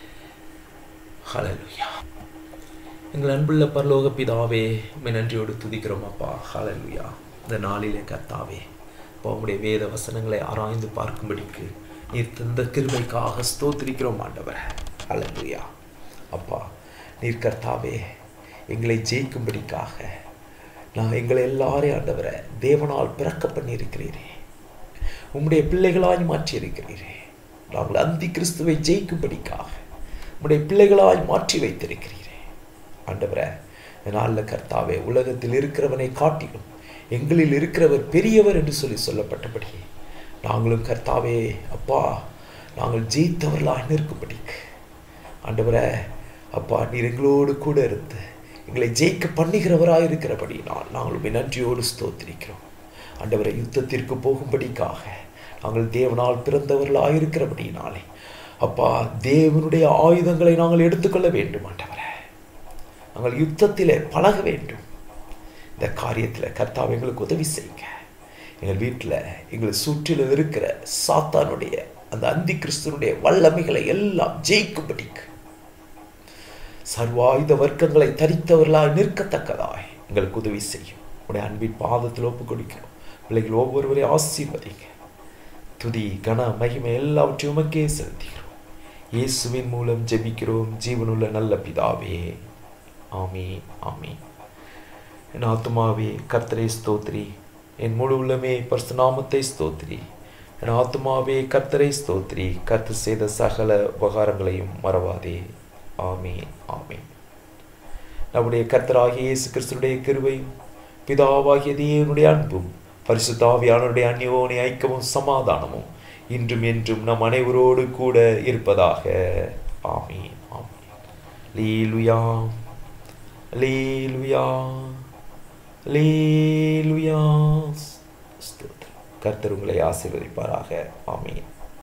ஹalleluya எங்கள் அன்புள்ள பரலோக பிதாவே உம்மை நன்றியோடு துதிக்கிறோம் அப்பா ஹalleluya இந்த நாளிலே கர்த்தாவே அப்பா உம்முடைய வேத வசனங்களை ஆராய்ந்து பார்க்கும்படிக்கு நீர் தந்த கிருபைக்காக ஸ்தோத்திரிக்கிறோம் ஆண்டவரே ஹalleluya அப்பா நீர் கர்த்தாவே எங்களை ஜெயிக்கும்படிக்காக நான் எங்களை எல்லாரையும் ஆண்டவரை தேவனால் பிறக்க பண்ணியிருக்கிறீரே உம்முடைய பிள்ளைகளாய் மாற்றி இருக்கிறீரே நாங்கள் அந்தி கிறிஸ்துவை ஜெயிக்கும்படிக்காக உம்முடைய பிள்ளைகளாய் மாற்றி வைத்திருக்கிறீரே ஆண்டவரே இந்த நாளில் கர்த்தாவே உலகத்தில் இருக்கிறவனை காட்டிலும் எங்களில் இருக்கிறவர் பெரியவர் என்று சொல்லி சொல்லப்பட்டபடி நாங்களும் கர்த்தாவே அப்பா நாங்கள் ஜெயித்தவர்களாக நிற்கும்படிக்கு ஆண்டவரே அப்பா நீர் எங்களோடு கூட இருந்து எங்களை ஜெயிக்க பண்ணுகிறவராக இருக்கிறபடி நான் நாங்கள் உம்மை நன்றியோடு ஸ்தோத்திரிக்கிறோம் ஆண்டவரை யுத்தத்திற்கு போகும்படிக்காக நாங்கள் தேவனால் பிறந்தவர்களாக இருக்கிறபடினாலே அப்பா தேவனுடைய ஆயுதங்களை நாங்கள் எடுத்துக்கொள்ள வேண்டும் ஆண்டவரே நாங்கள் யுத்தத்திலே பழக வேண்டும் இந்த காரியத்தில் கர்த்தாவை எங்களுக்கு உதவி செய்யுங்க எங்கள் வீட்டில் எங்களை சுற்றிலும் இருக்கிற சாத்தானுடைய அந்த அந்தி கிறிஸ்துவனுடைய வல்லமைகளை எல்லாம் ஜெயிக்கும்படிக்கு சர்வாயுத வர்க்கங்களை தரித்தவர்களாய் நிற்கத்தக்கதாய் எங்களுக்கு உதவி செய்யும் உடைய அன்பின் பாதத்தில் ஒப்பு கொடுக்கிறோம் பிள்ளைகள் ஒவ்வொருவரையும் ஆசீர்வதிங்க துதி கன மகிமை எல்லாவற்றையும் உமக்கே செலுத்துகிறோம் இயேசுவின் மூலம் ஜெபிக்கிறோம் ஜீவனுள்ள நல்ல பிதாவே ஆமே ஆமே என் ஆத்துமாவே கர்த்தரை ஸ்தோத்ரி என் முழு உள்ளமே பரிசுநாமத்தை ஸ்தோத்ரி என் ஆத்துமாவே கர்த்தரை ஸ்தோத்ரி கர்த்தர் செய்த சகல உபகாரங்களையும் மறவாதே ஆமே ஆமே நம்முடைய கர்த்தராகிய இயேசு கிறிஸ்துடைய கிருபையும் பிதாவாகிய தேவனுடைய அன்பும் பரிசுத்தாவியானவருடைய அந்யோனி ஐக்கியமும் சமாதானமும் இன்றும் என்றும் நம் அனைவரோடு கூட இருப்பதாக ஆமே ஆமே லீலுயா லீலுயா லீலுயா கர்த்தர் உங்களை ஆசீர்வதிப்பாராக ஆமீன்